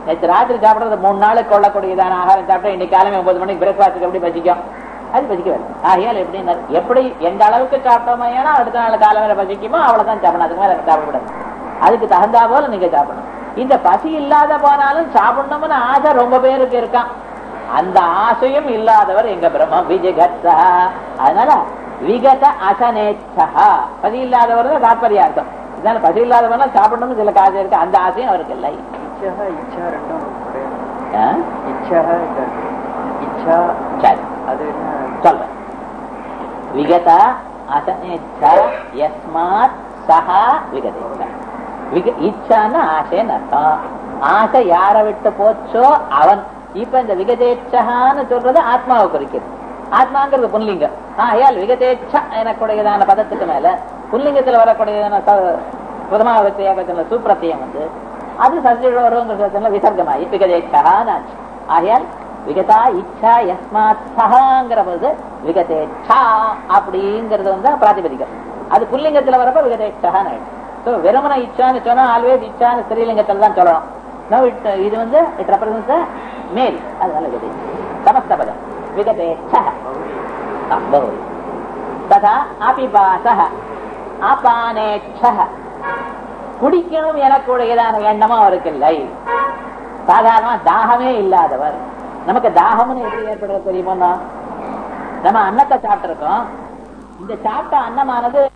நேற்று ராத்திரி சாப்பிடுறது மூணு நாளுக்கு கொள்ளக்கூடியதான ஆகாரம் சாப்பிட்டா இன்னைக்கு காலையில ஒன்பது மணிக்கு பிரேக்ஃபாஸ்ட்டுக்கு எப்படி பசிக்கும் அது பசிக்கவில்லை ஆகையால் எப்படின்னா எப்படி எந்த அளவுக்கு சாப்பிட்டோமோ ஏன்னா அடுத்த நாள் காலையில பசிக்குமோ அவ்வளவுதான் சாப்பிடணும் அதுக்கு மேல சாப்பிடக்கூடாது அதுக்கு தகுந்தா போல நீங்க சாப்பிடணும் இந்த பசி இல்லாத போனாலும் சாப்பிடணும்னு ஆசை ரொம்ப பேருக்கு இருக்கான் அந்த ஆசையும் இல்லாதவர் எங்க பிரம்மம் விஜகத்தா அதனால விகத அசனேச்சா பசி இல்லாதவர் தான் தாற்பயார்த்தம் இதனால பசி இல்லாதவனா சாப்பிடணும்னு சில காசு இருக்கு அந்த ஆசையும் அவருக்கு இல்லை இச்சா இச்சா ரெண்டும் கிடையாது. ஆ? இச்சா இந்த இச்சா சரி அது என்ன சொல்றேன் விகத அசனேச்சா யஸ்மாத் சஹா விகதேச்சா விக இச்சான்னு ஆசைன்னு அர்த்தம் ஆசை யாரை விட்டு போச்சோ அவன் இப்ப இந்த விகதேச்சகான்னு சொல்றது ஆத்மாவை குறிக்கிறது ஆத்மாங்கிறது புன்லிங்கம் ஆகையால் விகதேச்சா எனக்குடையதான பதத்துக்கு மேல புன்லிங்கத்துல வரக்கூடியதான ச- பிரதமா வித்தியாகத்துல சூப்பிரத்தியம் வந்து அது சசிவருங்கிற விசர்க்கமாயி விகதேச்சகான்னு ஆச்சு ஆகையால் விகதா இச்சா யஸ்மாத் சஹாங்கிற போது விகதேச்சா அப்படிங்கிறது வந்து பிராதிபதிகம் அது புல்லிங்கத்துல வரப்ப விகதேச்சான்னு ஆயிடும் ஸோ வெறுமன இச்சான்னு சொன்னா ஆல்வேஸ் இச்சான்னு ஸ்ரீலிங்கத்துல தான் சொல்லணும் Now it, இது வந்து இட் ரெப்ரசன்ஸ் மேல் அதனால விகதே சமஸ்த பதம் விகதேச்சா ஆ, பகுதி ததா அபிபாசக அபானேச்சக குடிக்கணும் எனக்குடையதான எண்ணமும் அவருக்கு இல்லை சாதாரணமா தாகமே இல்லாதவர் நமக்கு தாகம்னு எப்படி ஏற்படுறது தெரியுமா நம்ம அன்னத்தை சாப்பிட்டிருக்கோம் இந்த சாப்பிட்ட அன்னமானது